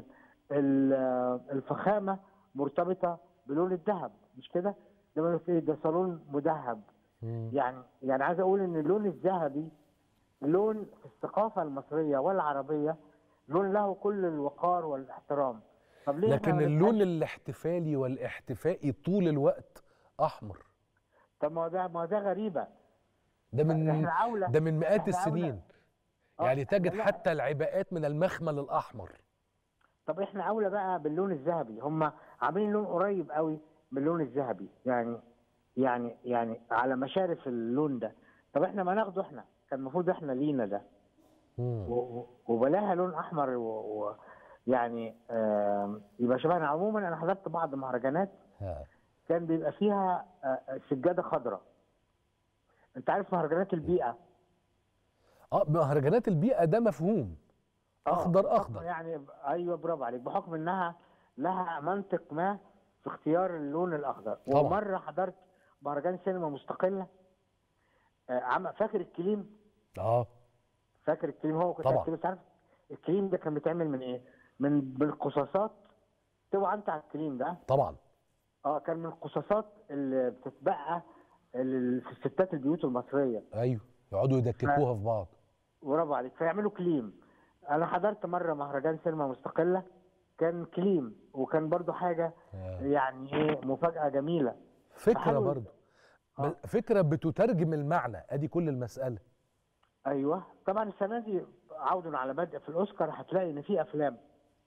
الفخامه مرتبطه بلون الذهب مش كده؟ ده ده صالون مذهب يعني يعني عايز اقول ان اللون الذهبي لون في الثقافه المصريه والعربيه لون له كل الوقار والاحترام طب ليه لكن اللون الاحتفالي والاحتفائي طول الوقت احمر طب ما ده ما ده غريبه ده من احنا أولى ده من مئات احنا السنين أولى. يعني تجد لا. حتى العباءات من المخمل الاحمر طب احنا اولى بقى باللون الذهبي هم عاملين لون قريب قوي من اللون الذهبي يعني يعني يعني على مشارف اللون ده طب احنا ما ناخده احنا كان المفروض احنا لينا ده و- و- وبلاها لون احمر و... و... يعني آم، يبقى شبهنا عموما انا حضرت بعض مهرجانات كان بيبقى فيها آه، سجاده خضراء انت عارف مهرجانات البيئه اه مهرجانات البيئه ده مفهوم اخضر بحكم اخضر يعني ايوه برافو عليك بحكم انها لها منطق ما في اختيار اللون الاخضر طبعا. ومره حضرت مهرجان سينما مستقله آه، عم فاكر الكليم اه فاكر الكليم هو كنت طبعا. الكليم عارف الكليم ده كان بيتعمل من ايه من بالقصاصات توعى انت على الكليم ده طبعا اه كان من القصاصات اللي بتتبقى اللي في الستات البيوت المصريه ايوه يقعدوا يدككوها في بعض برافو عليك فيعملوا كليم انا حضرت مره مهرجان سينما مستقله كان كليم وكان برضو حاجه يعني ايه مفاجاه جميله فكره فحلو- برضو ب- فكره بتترجم المعنى ادي كل المساله ايوه طبعا السنه دي عودا على بدء في الاوسكار هتلاقي ان في افلام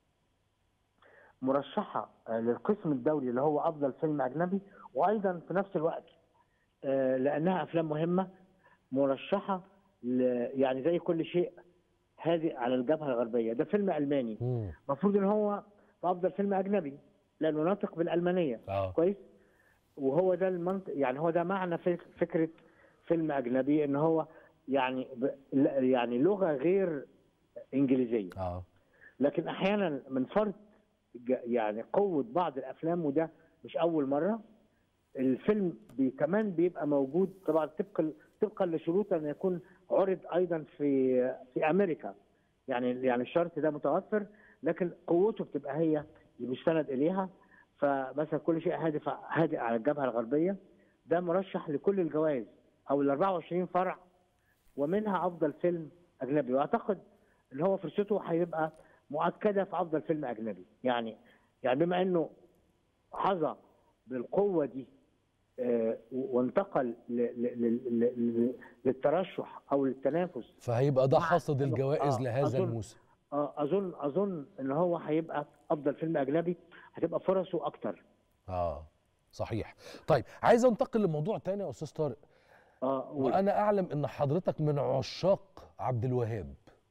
مرشحه آه، للقسم الدولي اللي هو افضل فيلم اجنبي وايضا في نفس الوقت آه، لانها افلام مهمه مرشحه ل- يعني زي كل شيء هادئ على الجبهه الغربيه ده فيلم الماني المفروض ان هو في افضل فيلم اجنبي لانه ناطق بالالمانيه آه. كويس وهو ده المنطق يعني هو ده معنى فك- فكره فيلم اجنبي ان هو يعني ب... لا- يعني لغه غير انجليزيه اه لكن احيانا من فرط ج- يعني قوه بعض الافلام وده مش اول مره الفيلم بي كمان بيبقى موجود طبعا طبقا طبقا لشروط ان يكون عرض ايضا في في امريكا يعني يعني الشرط ده متوفر لكن قوته بتبقى هي اللي مستند اليها فمثلا كل شيء هادف هادئ على الجبهه الغربيه ده مرشح لكل الجوائز او ال 24 فرع ومنها افضل فيلم اجنبي واعتقد ان هو فرصته هيبقى مؤكده في افضل فيلم اجنبي يعني يعني بما انه حظى بالقوه دي آه، وانتقل ل- ل- ل- ل- ل- للترشح او للتنافس فهيبقى ده مع- حصد الجوائز آه، لهذا أظن- الموسم آه، اظن اظن ان هو هيبقى افضل فيلم اجنبي هتبقى فرصه اكتر اه صحيح طيب عايز انتقل لموضوع تاني يا استاذ طارق اه وانا اعلم ان حضرتك من عشاق عبد الوهاب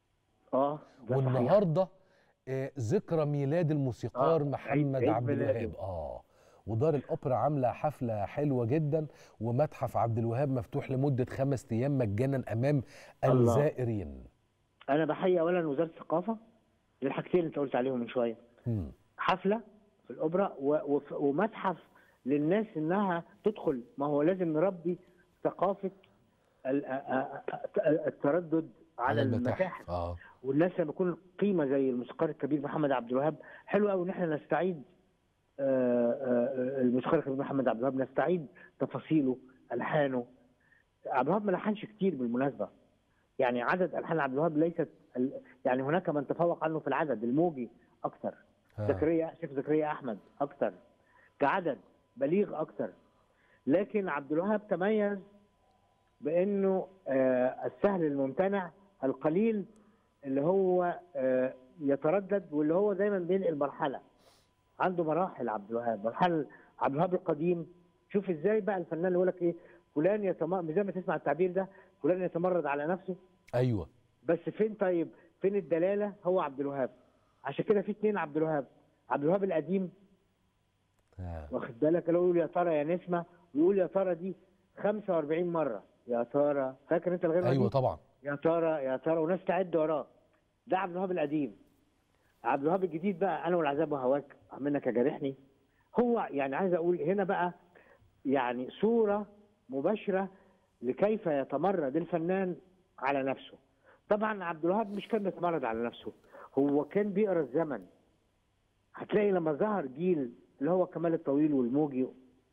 اه ده صحيح. والنهارده آه ذكرى ميلاد الموسيقار آه، محمد عيد- عيد عبد ميلاده. الوهاب اه ودار الاوبرا عامله حفله حلوه جدا ومتحف عبد الوهاب مفتوح لمده خمس ايام مجانا امام الله. الزائرين انا بحيي اولا وزاره الثقافه للحاجتين اللي انت قلت عليهم من شويه مم. حفله في الاوبرا و- وف- ومتحف للناس انها تدخل ما هو لازم نربي ثقافه ال- آ- آ- آ- التردد على المتاحف اه والناس لما يكون قيمه زي الموسيقار الكبير محمد عبد الوهاب حلو قوي ان احنا نستعيد آه، آه، الموسيقار الكبير محمد عبد الوهاب نستعيد تفاصيله الحانه عبد الوهاب ما لحنش كتير بالمناسبه يعني عدد الحان عبد الوهاب ليست ال- يعني هناك من تفوق عنه في العدد الموجي اكثر آه. زكريا شيخ زكريا احمد اكثر كعدد بليغ اكثر لكن عبد الوهاب تميز بانه آه، السهل الممتنع القليل اللي هو آه، يتردد واللي هو دايما بينقل مرحله عنده مراحل عبد الوهاب مرحله عبد الوهاب القديم شوف ازاي بقى الفنان اللي يقول لك ايه فلان يتمرد زي ما تسمع التعبير ده فلان يتمرد على نفسه ايوه بس فين طيب فين الدلاله هو عبد الوهاب عشان كده في اثنين عبد الوهاب عبد الوهاب القديم آه. واخد بالك اللي هو يقول يا ترى يا نسمه ويقول يا ترى دي 45 مره يا ترى فاكر انت الغير ايوه طبعا يا ترى يا ترى وناس تعد وراه ده عبد الوهاب القديم عبد الوهاب الجديد بقى انا والعذاب وهواك منك جارحني هو يعني عايز اقول هنا بقى يعني صوره مباشره لكيف يتمرد الفنان على نفسه طبعا عبد الوهاب مش كان بيتمرد على نفسه هو كان بيقرا الزمن هتلاقي لما ظهر جيل اللي هو كمال الطويل والموجي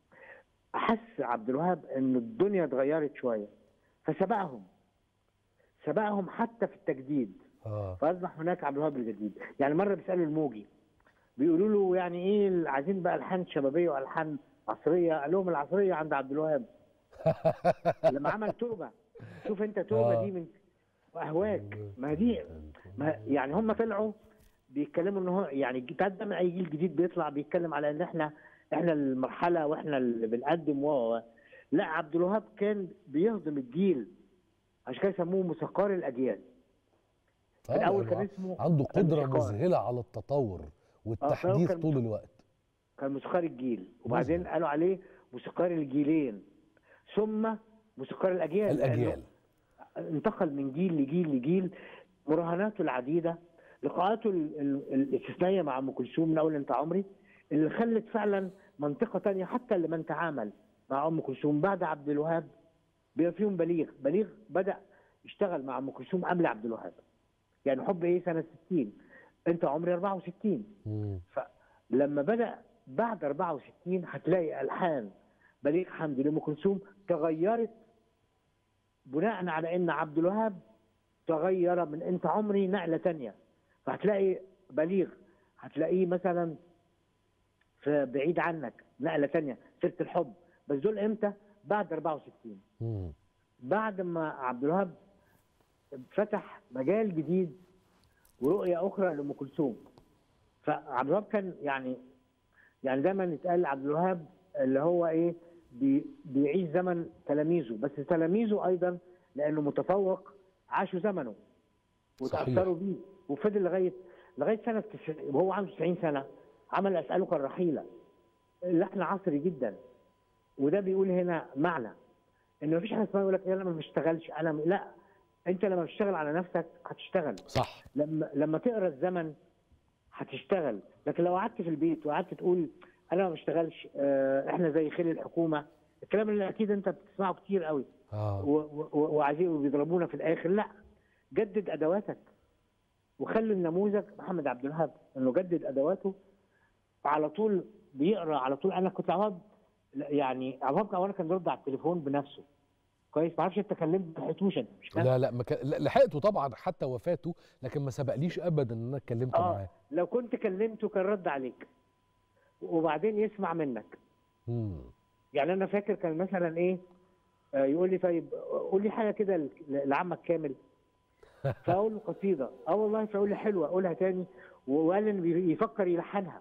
احس عبد الوهاب ان الدنيا اتغيرت شويه فسبقهم سبقهم حتى في التجديد اه فاصبح هناك عبد الوهاب الجديد يعني مره بيسالوا الموجي بيقولوا له يعني ايه عايزين بقى الحان شبابيه والحان عصريه قال لهم العصريه عند عبد الوهاب لما عمل توبه شوف انت توبه آه. دي من اهواك ما دي ما يعني هم طلعوا بيتكلموا ان هو يعني الجيل ده من اي جيل جديد بيطلع بيتكلم على ان احنا احنا المرحله واحنا اللي بنقدم و لا عبد الوهاب كان بيهضم الجيل عشان كده سموه موسيقار الاجيال آه، الاول يعني كان اسمه عنده قدره الموسيقار. مذهله على التطور والتحديث كان طول الوقت كان موسيقار الجيل وبعدين قالوا عليه موسيقار الجيلين ثم موسيقار الاجيال الأجيال. لأنه انتقل من جيل لجيل لجيل مراهناته العديده لقاءاته ال- ال- الاستثنائيه مع ام كلثوم من اول انت عمري اللي خلت فعلا منطقه تانية حتى لمن تعامل مع ام كلثوم بعد عبد الوهاب بيبقى فيهم بليغ بليغ بدا يشتغل مع ام كلثوم قبل عبد الوهاب يعني حب ايه سنه 60 انت عمري 64 فلما بدا بعد 64 هتلاقي الحان بليغ حمدي لام كلثوم تغيرت بناء على ان عبد الوهاب تغير من انت عمري نقله تانية فهتلاقي بليغ هتلاقيه مثلا في بعيد عنك نقله تانية سيره الحب بس دول امتى؟ بعد 64 بعد ما عبد الوهاب فتح مجال جديد ورؤيه اخرى لام كلثوم فعبد الوهاب كان يعني يعني دايما يتقال عبد الوهاب اللي هو ايه بي بيعيش زمن تلاميذه بس تلاميذه ايضا لانه متفوق عاشوا زمنه وتاثروا بيه وفضل لغايه لغايه سنه 90 وهو عنده 90 سنه عمل اسالك الرحيله لحن عصري جدا وده بيقول هنا معنى ان مفيش حاجه اسمها يقول لك انا ما بشتغلش انا م- لا انت لما بتشتغل على نفسك هتشتغل صح لما لما تقرا الزمن هتشتغل لكن لو قعدت في البيت وقعدت تقول انا ما بشتغلش آه، احنا زي خيل الحكومه الكلام اللي اكيد انت بتسمعه كتير قوي آه. و- و- وعايزين وبيضربونا في الاخر لا جدد ادواتك وخلي النموذج محمد عبد الوهاب انه جدد ادواته على طول بيقرا على طول انا كنت عوض يعني عوض اولا كان بيرد على التليفون بنفسه كويس ما اعرفش انت كلمت ما لحقتوش انت مش كده؟ لا لا, ما كان- لا لحقته طبعا حتى وفاته لكن ما سبقليش ابدا ان انا اتكلمت اه معاه لو كنت كلمته كان رد عليك وبعدين يسمع منك مم. يعني انا فاكر كان مثلا ايه آه، يقول لي طيب قول لي حاجه كده ل- لعمك كامل فاقول له قصيده اه والله فيقول لي حلوه اقولها تاني وقال ان بي- يفكر يلحنها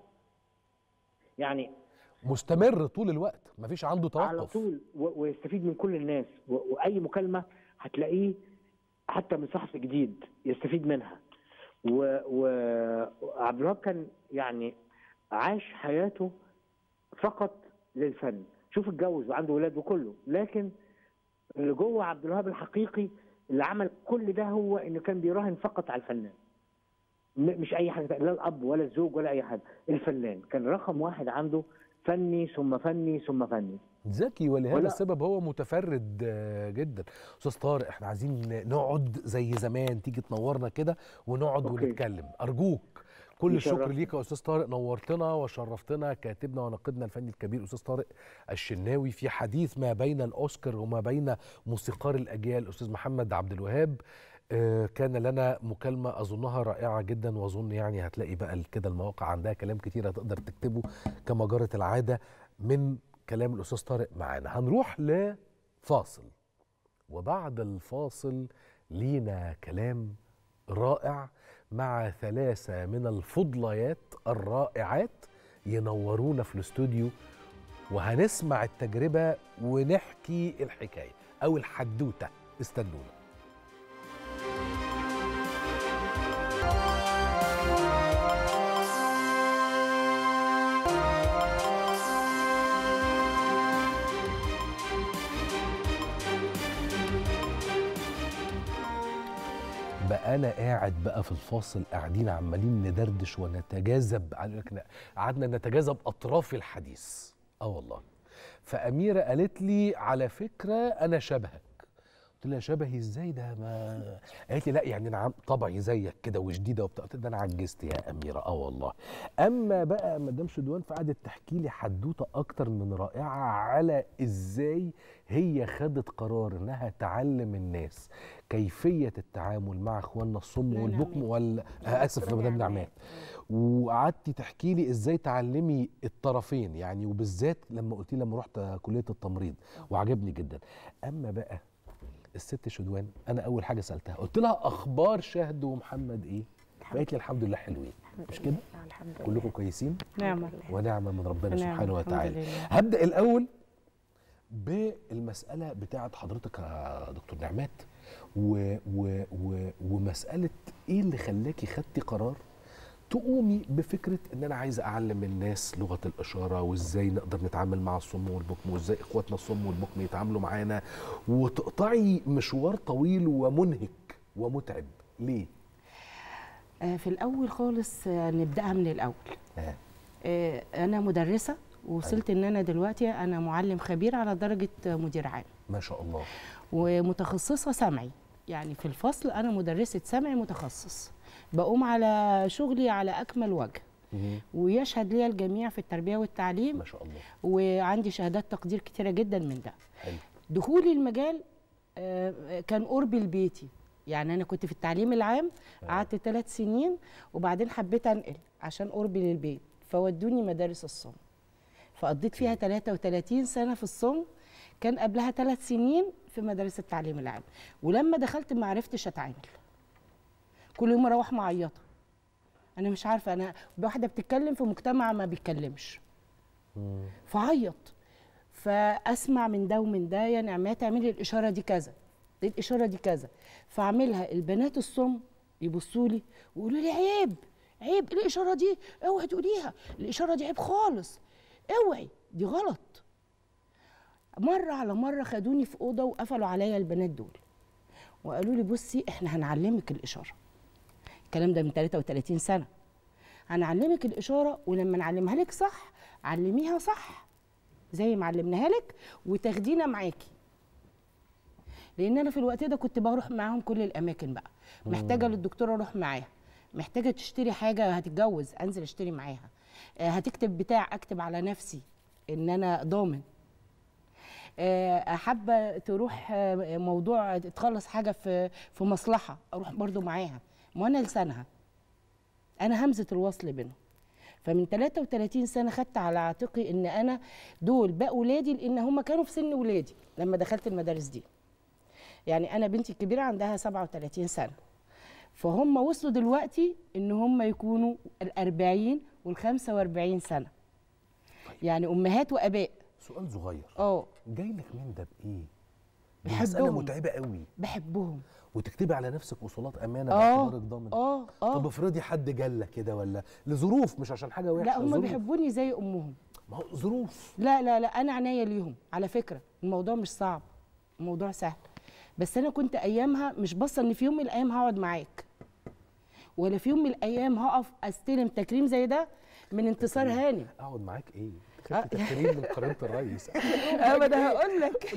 يعني مستمر طول الوقت مفيش عنده على توقف طول و- ويستفيد من كل الناس و- واي مكالمه هتلاقيه حتى من صحفي جديد يستفيد منها و- و- وعبد الوهاب كان يعني عاش حياته فقط للفن شوف اتجوز وعنده ولاد وكله لكن اللي جوه عبد الوهاب الحقيقي اللي عمل كل ده هو انه كان بيراهن فقط على الفنان م- مش اي حاجه لا الاب ولا الزوج ولا اي حاجه الفنان كان رقم واحد عنده فني ثم فني ثم فني ذكي ولهذا ولا- السبب هو متفرد آه، جدا استاذ طارق احنا عايزين نقعد زي زمان تيجي تنورنا كده ونقعد أوكي. ونتكلم ارجوك كل الشكر يشرفني. ليك يا استاذ طارق نورتنا وشرفتنا كاتبنا وناقدنا الفني الكبير استاذ طارق الشناوي في حديث ما بين الاوسكار وما بين موسيقار الاجيال استاذ محمد عبد الوهاب آه، كان لنا مكالمة أظنها رائعة جدا وأظن يعني هتلاقي بقى كده المواقع عندها كلام كتير هتقدر تكتبه كما جرت العادة من كلام الأستاذ طارق معانا هنروح لفاصل وبعد الفاصل لينا كلام رائع مع ثلاثة من الفضليات الرائعات ينورونا في الاستوديو وهنسمع التجربة ونحكي الحكاية أو الحدوتة استنونا بقى انا قاعد بقى في الفاصل قاعدين عمالين ندردش ونتجاذب على لك قعدنا نتجاذب اطراف الحديث اه والله فاميره قالت لي على فكره انا شبهك قلت لها شبهي ازاي ده ما قالت لي لا يعني انا عم- طبعي زيك كده وشديده وبتاع قلت لها ده انا عجزت يا اميره اه والله اما بقى مدام شدوان فقعدت تحكي لي حدوته اكتر من رائعه على ازاي هي خدت قرار انها تعلم الناس كيفيه التعامل مع اخواننا الصم والبكم وال آه، اسف يا مدام نعمان وقعدتي تحكي لي ازاي تعلمي الطرفين يعني وبالذات لما قلتي لما رحت كليه التمريض وعجبني جدا اما بقى الست شدوان انا اول حاجه سالتها قلت لها اخبار شهد ومحمد ايه فقالت لي الحمد لله حلوين مش كده الحمد لله كلكم كويسين نعم الله ونعمه من ربنا ونعم، سبحانه الحمد وتعالى لله. هبدا الاول بالمساله بتاعه حضرتك يا دكتور نعمات و و و ومساله ايه اللي خلاكي خدتي قرار تقومي بفكره ان انا عايزه اعلم الناس لغه الاشاره وازاي نقدر نتعامل مع الصم والبكم وازاي اخواتنا الصم والبكم يتعاملوا معانا وتقطعي مشوار طويل ومنهك ومتعب ليه؟ آه، في الاول خالص آه، نبداها من الاول آه. آه، انا مدرسه ووصلت ان انا دلوقتي انا معلم خبير على درجه آه، مدير عام ما شاء الله ومتخصصه سمعي يعني في الفصل انا مدرسه سمعي متخصص بقوم على شغلي على اكمل وجه ويشهد لي الجميع في التربيه والتعليم ما شاء الله وعندي شهادات تقدير كتيره جدا من ده حلو دخولي المجال آه، كان قربي لبيتي يعني انا كنت في التعليم العام قعدت ثلاث سنين وبعدين حبيت انقل عشان قربي للبيت فودوني مدارس الصم فقضيت فيها 33 سنه في الصم كان قبلها ثلاث سنين في مدارس التعليم العام ولما دخلت ما عرفتش اتعامل كل يوم اروح معيطه انا مش عارفه انا واحده بتتكلم في مجتمع ما بيتكلمش فعيط فاسمع من ده ومن ده يا نعمات اعملي الاشاره دي كذا الاشاره دي كذا فاعملها البنات الصم يبصوا لي ويقولوا لي عيب عيب إيه الاشاره دي اوعي تقوليها الاشاره دي عيب خالص اوعي دي غلط مره على مره خدوني في اوضه وقفلوا عليا البنات دول وقالوا لي بصي احنا هنعلمك الاشاره الكلام ده من 33 سنه هنعلمك الاشاره ولما نعلمها لك صح علميها صح زي ما علمناها لك وتاخدينا معاكي لان انا في الوقت ده كنت بروح معاهم كل الاماكن بقى محتاجه للدكتوره اروح معاها محتاجه تشتري حاجه هتتجوز انزل اشتري معاها آه، هتكتب بتاع اكتب على نفسي ان انا ضامن آه، حابه تروح آه، موضوع تخلص حاجه في في مصلحه اروح برضو معاها ما انا لسانها انا همزه الوصل بينهم فمن 33 سنه خدت على عاتقي ان انا دول بقوا ولادي لان هم كانوا في سن ولادي لما دخلت المدارس دي يعني انا بنتي الكبيره عندها 37 سنه فهم وصلوا دلوقتي ان هم يكونوا ال40 وال45 سنه يعني امهات واباء سؤال صغير اه جاي لك من ده بايه؟ دي بحبهم. مسألة متعبة قوي بحبهم وتكتبي على نفسك وصولات امانه آه، باعتبارك ضامن اه اه طب افرضي حد جالك كده ولا لظروف مش عشان حاجه وحشه لا هم ظروف. بيحبوني زي امهم ما هو ظروف لا لا لا انا عناية ليهم على فكره الموضوع مش صعب الموضوع سهل بس انا كنت ايامها مش باصه ان في يوم من الايام هقعد معاك ولا في يوم من الايام هقف استلم تكريم زي ده من انتصار هاني اقعد معاك ايه؟ خدت تكريم من قرينه الرئيس اه ما انا هقول لك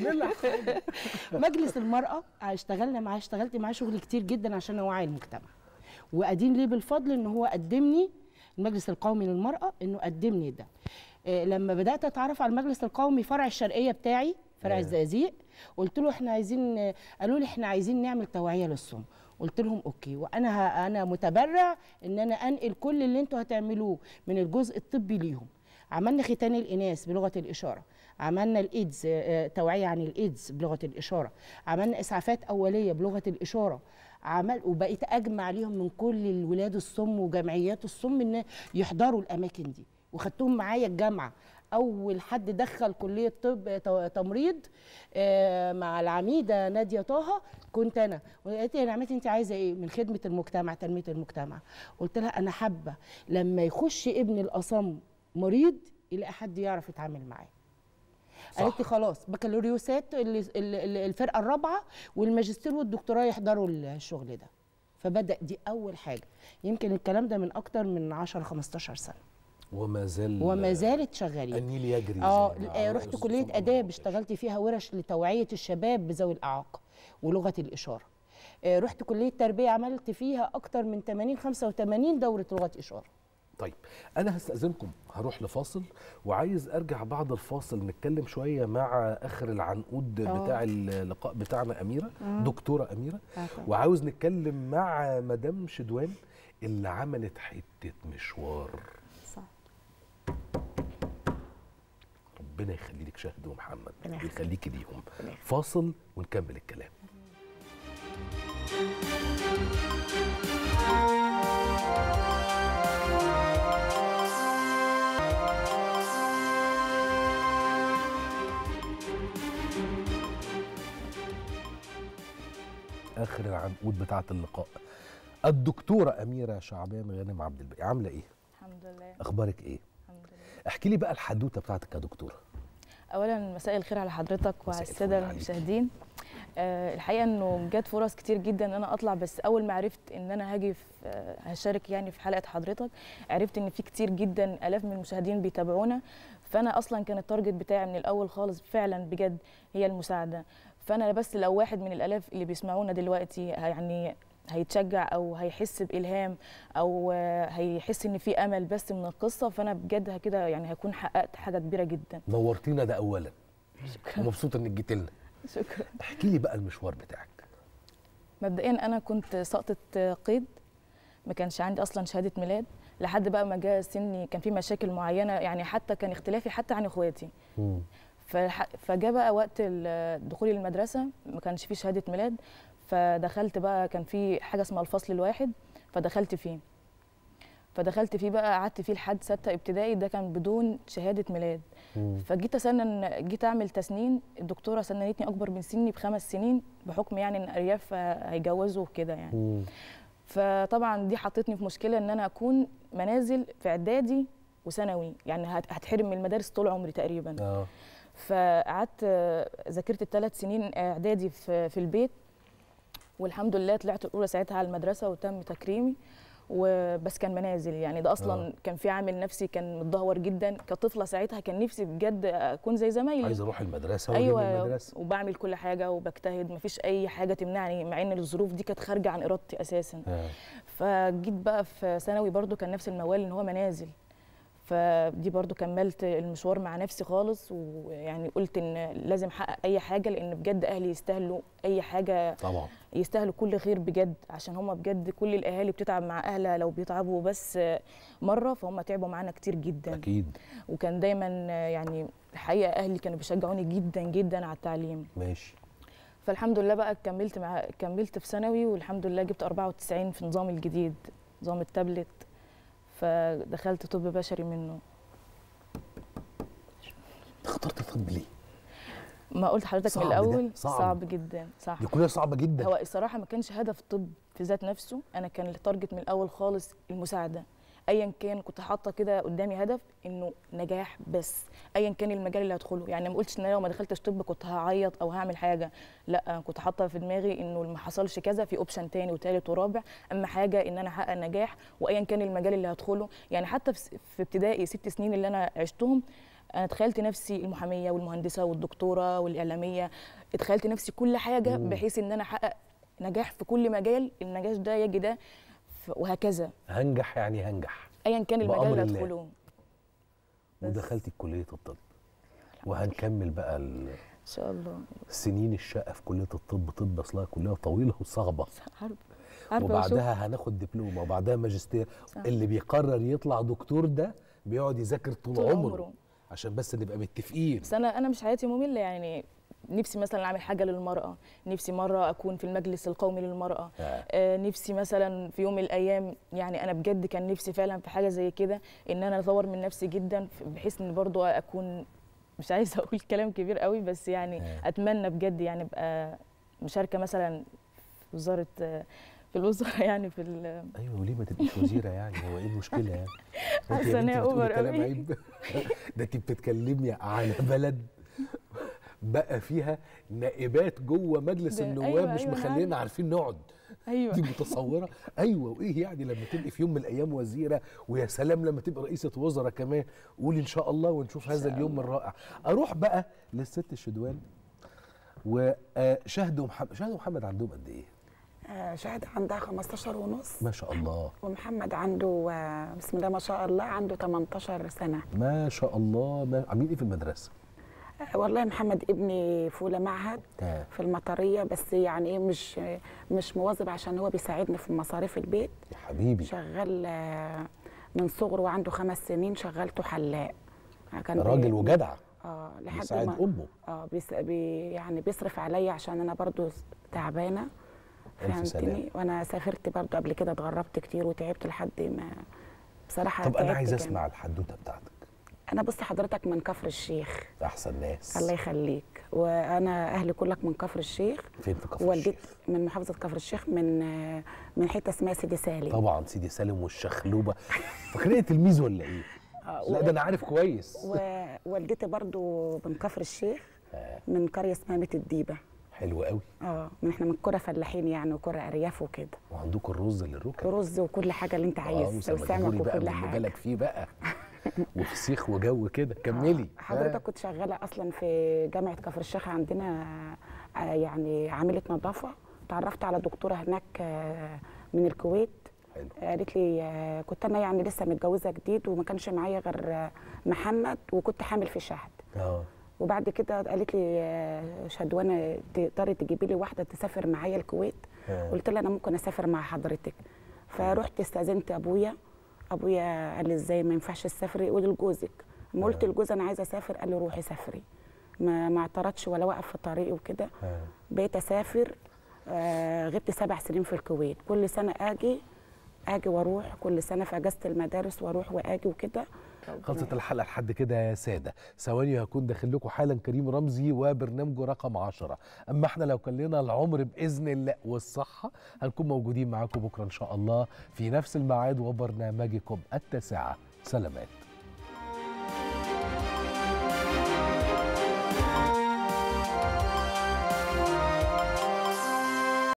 مجلس المراه اشتغلنا معاه اشتغلت معاه شغل كتير جدا عشان اوعي المجتمع وادين ليه بالفضل ان هو قدمني المجلس القومي للمراه انه قدمني ده آه، لما بدات اتعرف على المجلس القومي فرع الشرقيه بتاعي فرع آه. الزقازيق قلت له احنا عايزين آه، قالوا لي احنا عايزين نعمل توعيه للصم قلت لهم اوكي وانا ه- انا متبرع ان انا انقل كل اللي انتوا هتعملوه من الجزء الطبي ليهم عملنا ختان الاناث بلغه الاشاره عملنا الايدز آه، توعيه عن الايدز بلغه الاشاره عملنا اسعافات اوليه بلغه الاشاره عمل وبقيت اجمع ليهم من كل الولاد الصم وجمعيات الصم ان يحضروا الاماكن دي وخدتهم معايا الجامعه اول حد دخل كليه طب ت- تمريض آه، مع العميده ناديه طه كنت انا وقالت لي يا نعمتي انت عايزه ايه من خدمه المجتمع تنميه المجتمع قلت لها انا حابه لما يخش ابن الاصم مريض يلاقي حد يعرف يتعامل معاه قالت لي خلاص بكالوريوسات اللي- اللي- اللي- الفرقه الرابعه والماجستير والدكتوراه يحضروا الشغل ده فبدا دي اول حاجه يمكن الكلام ده من اكتر من 10 15 سنه وما زال وما زالت شغالين النيل يجري اه زي ما آه، رئيس رحت كليه اداب اشتغلت فيها ورش لتوعيه الشباب بذوي الاعاقه ولغه الاشاره آه، رحت كليه تربيه عملت فيها اكتر من 80 85 دوره لغه اشاره طيب انا هستاذنكم هروح لفاصل وعايز ارجع بعد الفاصل نتكلم شويه مع اخر العنقود آه. بتاع اللقاء بتاعنا اميره مم. دكتوره اميره آه طبعا. وعاوز نتكلم مع مدام شدوان اللي عملت حته مشوار صح ربنا يخلي لك شهد ومحمد ربنا يخليك. ويخليكي ليهم فاصل ونكمل الكلام العنقود بتاعه اللقاء الدكتوره اميره شعبان غانم عبد الباقي عامله ايه الحمد لله اخبارك ايه احكي لي بقى الحدوته بتاعتك يا دكتوره اولا مساء الخير على حضرتك وعلى الفل الساده عليك. المشاهدين آه، الحقيقه انه جت فرص كتير جدا ان انا اطلع بس اول ما عرفت ان انا هاجي في آه، هشارك يعني في حلقه حضرتك عرفت ان في كتير جدا الاف من المشاهدين بيتابعونا فانا اصلا كان التارجت بتاعي من الاول خالص فعلا بجد هي المساعده فانا بس لو واحد من الالاف اللي بيسمعونا دلوقتي يعني هيتشجع او هيحس بالهام او آه، هيحس ان في امل بس من القصه فانا بجد كده يعني هكون حققت حاجه كبيره جدا نورتينا ده اولا ومبسوطه انك جيت لنا شكرا احكي لي بقى المشوار بتاعك مبدئيا انا كنت ساقطه قيد ما كانش عندي اصلا شهاده ميلاد لحد بقى ما جاء سني كان في مشاكل معينه يعني حتى كان اختلافي حتى عن اخواتي فالح- فجاء بقى وقت ال- دخولي المدرسه ما كانش في شهاده ميلاد فدخلت بقى كان في حاجه اسمها الفصل الواحد فدخلت فيه فدخلت فيه بقى قعدت فيه لحد سته ابتدائي ده كان بدون شهاده ميلاد فجيت اسنن جيت اعمل تسنين الدكتوره سننتني اكبر من سني بخمس سنين بحكم يعني ان ارياف هيجوزوا وكده يعني فطبعا دي حطتني في مشكله ان انا اكون منازل في اعدادي وثانوي يعني هت- هتحرم من المدارس طول عمري تقريبا اه فقعدت آه، ذاكرت الثلاث سنين اعدادي في في البيت والحمد لله طلعت الاولى ساعتها على المدرسه وتم تكريمي وبس كان منازل يعني ده اصلا آه. كان في عامل نفسي كان متدهور جدا كطفله ساعتها كان نفسي بجد اكون زي زمايلي عايز اروح المدرسه واجي من ايوه المدرسه وبعمل كل حاجه وبجتهد مفيش اي حاجه تمنعني مع ان الظروف دي كانت خارجه عن ارادتي اساسا آه. فجيت بقى في ثانوي برضو كان نفس الموال ان هو منازل فدي برضو كملت المشوار مع نفسي خالص ويعني قلت ان لازم احقق اي حاجه لان بجد اهلي يستاهلوا اي حاجه طبعا يستاهلوا كل خير بجد عشان هم بجد كل الاهالي بتتعب مع اهلها لو بيتعبوا بس مره فهم تعبوا معانا كتير جدا اكيد وكان دايما يعني الحقيقه اهلي كانوا بيشجعوني جدا جدا على التعليم ماشي فالحمد لله بقى كملت مع كملت في ثانوي والحمد لله جبت 94 في النظام الجديد نظام التابلت فدخلت طب بشري منه اخترت طب ليه ما قلت لحضرتك صعب من ده، الاول صعب. صعب جدا صح دي كليه صعبه جدا هو الصراحه ما كانش هدف الطب في ذات نفسه انا كان التارجت من الاول خالص المساعده ايا كان كنت حاطه كده قدامي هدف انه نجاح بس ايا كان المجال اللي هدخله يعني ما قلتش ان أنا لو ما دخلتش طب كنت هعيط او هعمل حاجه لا كنت حاطه في دماغي انه ما حصلش كذا في اوبشن تاني وتالت ورابع اما حاجه ان انا احقق نجاح وايا كان المجال اللي هدخله يعني حتى في في ابتدائي ست سنين اللي انا عشتهم انا تخيلت نفسي المحاميه والمهندسه والدكتوره والاعلاميه اتخيلت نفسي كل حاجه مم. بحيث ان انا احقق نجاح في كل مجال النجاح ده يجي ده ف- وهكذا هنجح يعني هنجح ايا كان المجال بأمر اللي الله. هدخله ودخلتي كليه الطب وهنكمل بقى ال- ان شاء الله سنين الشقه في كليه الطب طب اصلها كليه طويله وصعبه عارفه عارفه وبعدها هناخد دبلومه وبعدها ماجستير صح. اللي بيقرر يطلع دكتور ده بيقعد يذاكر طول, طول عمره. عمره. عشان بس نبقى متفقين بس انا انا مش حياتي ممله يعني نفسي مثلا اعمل حاجه للمراه نفسي مره اكون في المجلس القومي للمراه آه. آه نفسي مثلا في يوم من الايام يعني انا بجد كان نفسي فعلا في حاجه زي كده ان انا اطور من نفسي جدا ف- بحيث ان برضو اكون مش عايزه اقول كلام كبير قوي بس يعني آه. اتمنى بجد يعني ابقى مشاركه مثلا في وزاره آه، في الوزاره يعني في ال- ايوه وليه ما تبقيش وزيره يعني هو ايه المشكله يعني هو انت حاسة يا إن بنتي هي بتقولي أوفر كلام أوي. عيب ده انت بتتكلمي على بلد بقى فيها نائبات جوه مجلس ده- النواب أيوة، مش أيوة، أنا مخلينا عارفة. عارفين نقعد ايوه دي متصوره ايوه وايه يعني لما تبقي في يوم من الايام وزيره ويا سلام لما تبقى رئيسه وزراء كمان قولي ان شاء الله ونشوف هذا اليوم الرائع اروح بقى للست الشدوان وشهد ومحمد شهد ومحمد عندهم قد ايه آه، شهد عندها 15 ونص ما شاء الله ومحمد عنده آه، بسم الله ما شاء الله عنده 18 سنة ما شاء الله ما عاملين ايه في المدرسه آه، والله محمد ابني في أولى معهد آه. في المطرية بس يعني ايه مش مش مواظب عشان هو بيساعدني في مصاريف البيت يا حبيبي شغال آه، من صغره وعنده خمس سنين شغلته حلاق كان راجل بي- وجدع اه لحد بيساعد ما امه اه بيس بي يعني بيصرف عليا عشان انا برضو تعبانه ألف سلامة. فهمتني وانا سافرت برضو قبل كده اتغربت كتير وتعبت لحد ما بصراحه طب انا تعبت عايز جامد. اسمع الحدوته بتاعتك انا بص حضرتك من كفر الشيخ احسن ناس الله يخليك وانا اهلي كلك من كفر الشيخ فين في كفر والدتي الشيخ من محافظه كفر الشيخ من من حته اسمها سيدي سالم طبعا سيدي سالم والشخلوبه فاكرين تلميذ ولا ايه آه، لا و- ده انا عارف كويس ووالدتي برضو من كفر الشيخ من قريه اسمها ميت الديبه حلو قوي اه من احنا من كرة فلاحين يعني وكرة ارياف وكده وعندكم الرز للركب رز وكل حاجه اللي انت عايز وسمك وسمك بقى وكل من اللي حاجه بالك فيه بقى وفسيخ وجو كده كملي حضرتك كنت شغاله اصلا في جامعه كفر الشيخ عندنا آه، يعني عامله نظافه تعرفت على دكتوره هناك آه، من الكويت حلو. قالت لي آه، كنت انا يعني لسه متجوزه جديد وما كانش معايا غير آه، محمد وكنت حامل في شهد اه وبعد كده قالت لي آه، شدوانه تقدري تجيبي لي واحده تسافر معايا الكويت آه. قلت لها انا ممكن اسافر مع حضرتك فرحت استاذنت ابويا ابويا قال لي ازاي ما ينفعش تسافري قولي لجوزك اما قلت لجوزي انا عايزه اسافر قال لي روحي سافري ما ما اعترضش ولا وقف في طريقي وكده آه. بقيت اسافر آه غبت سبع سنين في الكويت كل سنه اجي اجي واروح كل سنه في اجازه المدارس واروح واجي وكده خلصت الحلقه لحد كده يا ساده ثواني هكون داخل لكم حالا كريم رمزي وبرنامجه رقم 10 اما احنا لو كان لنا العمر باذن الله والصحه هنكون موجودين معاكم بكره ان شاء الله في نفس الميعاد وبرنامجكم التاسعه سلامات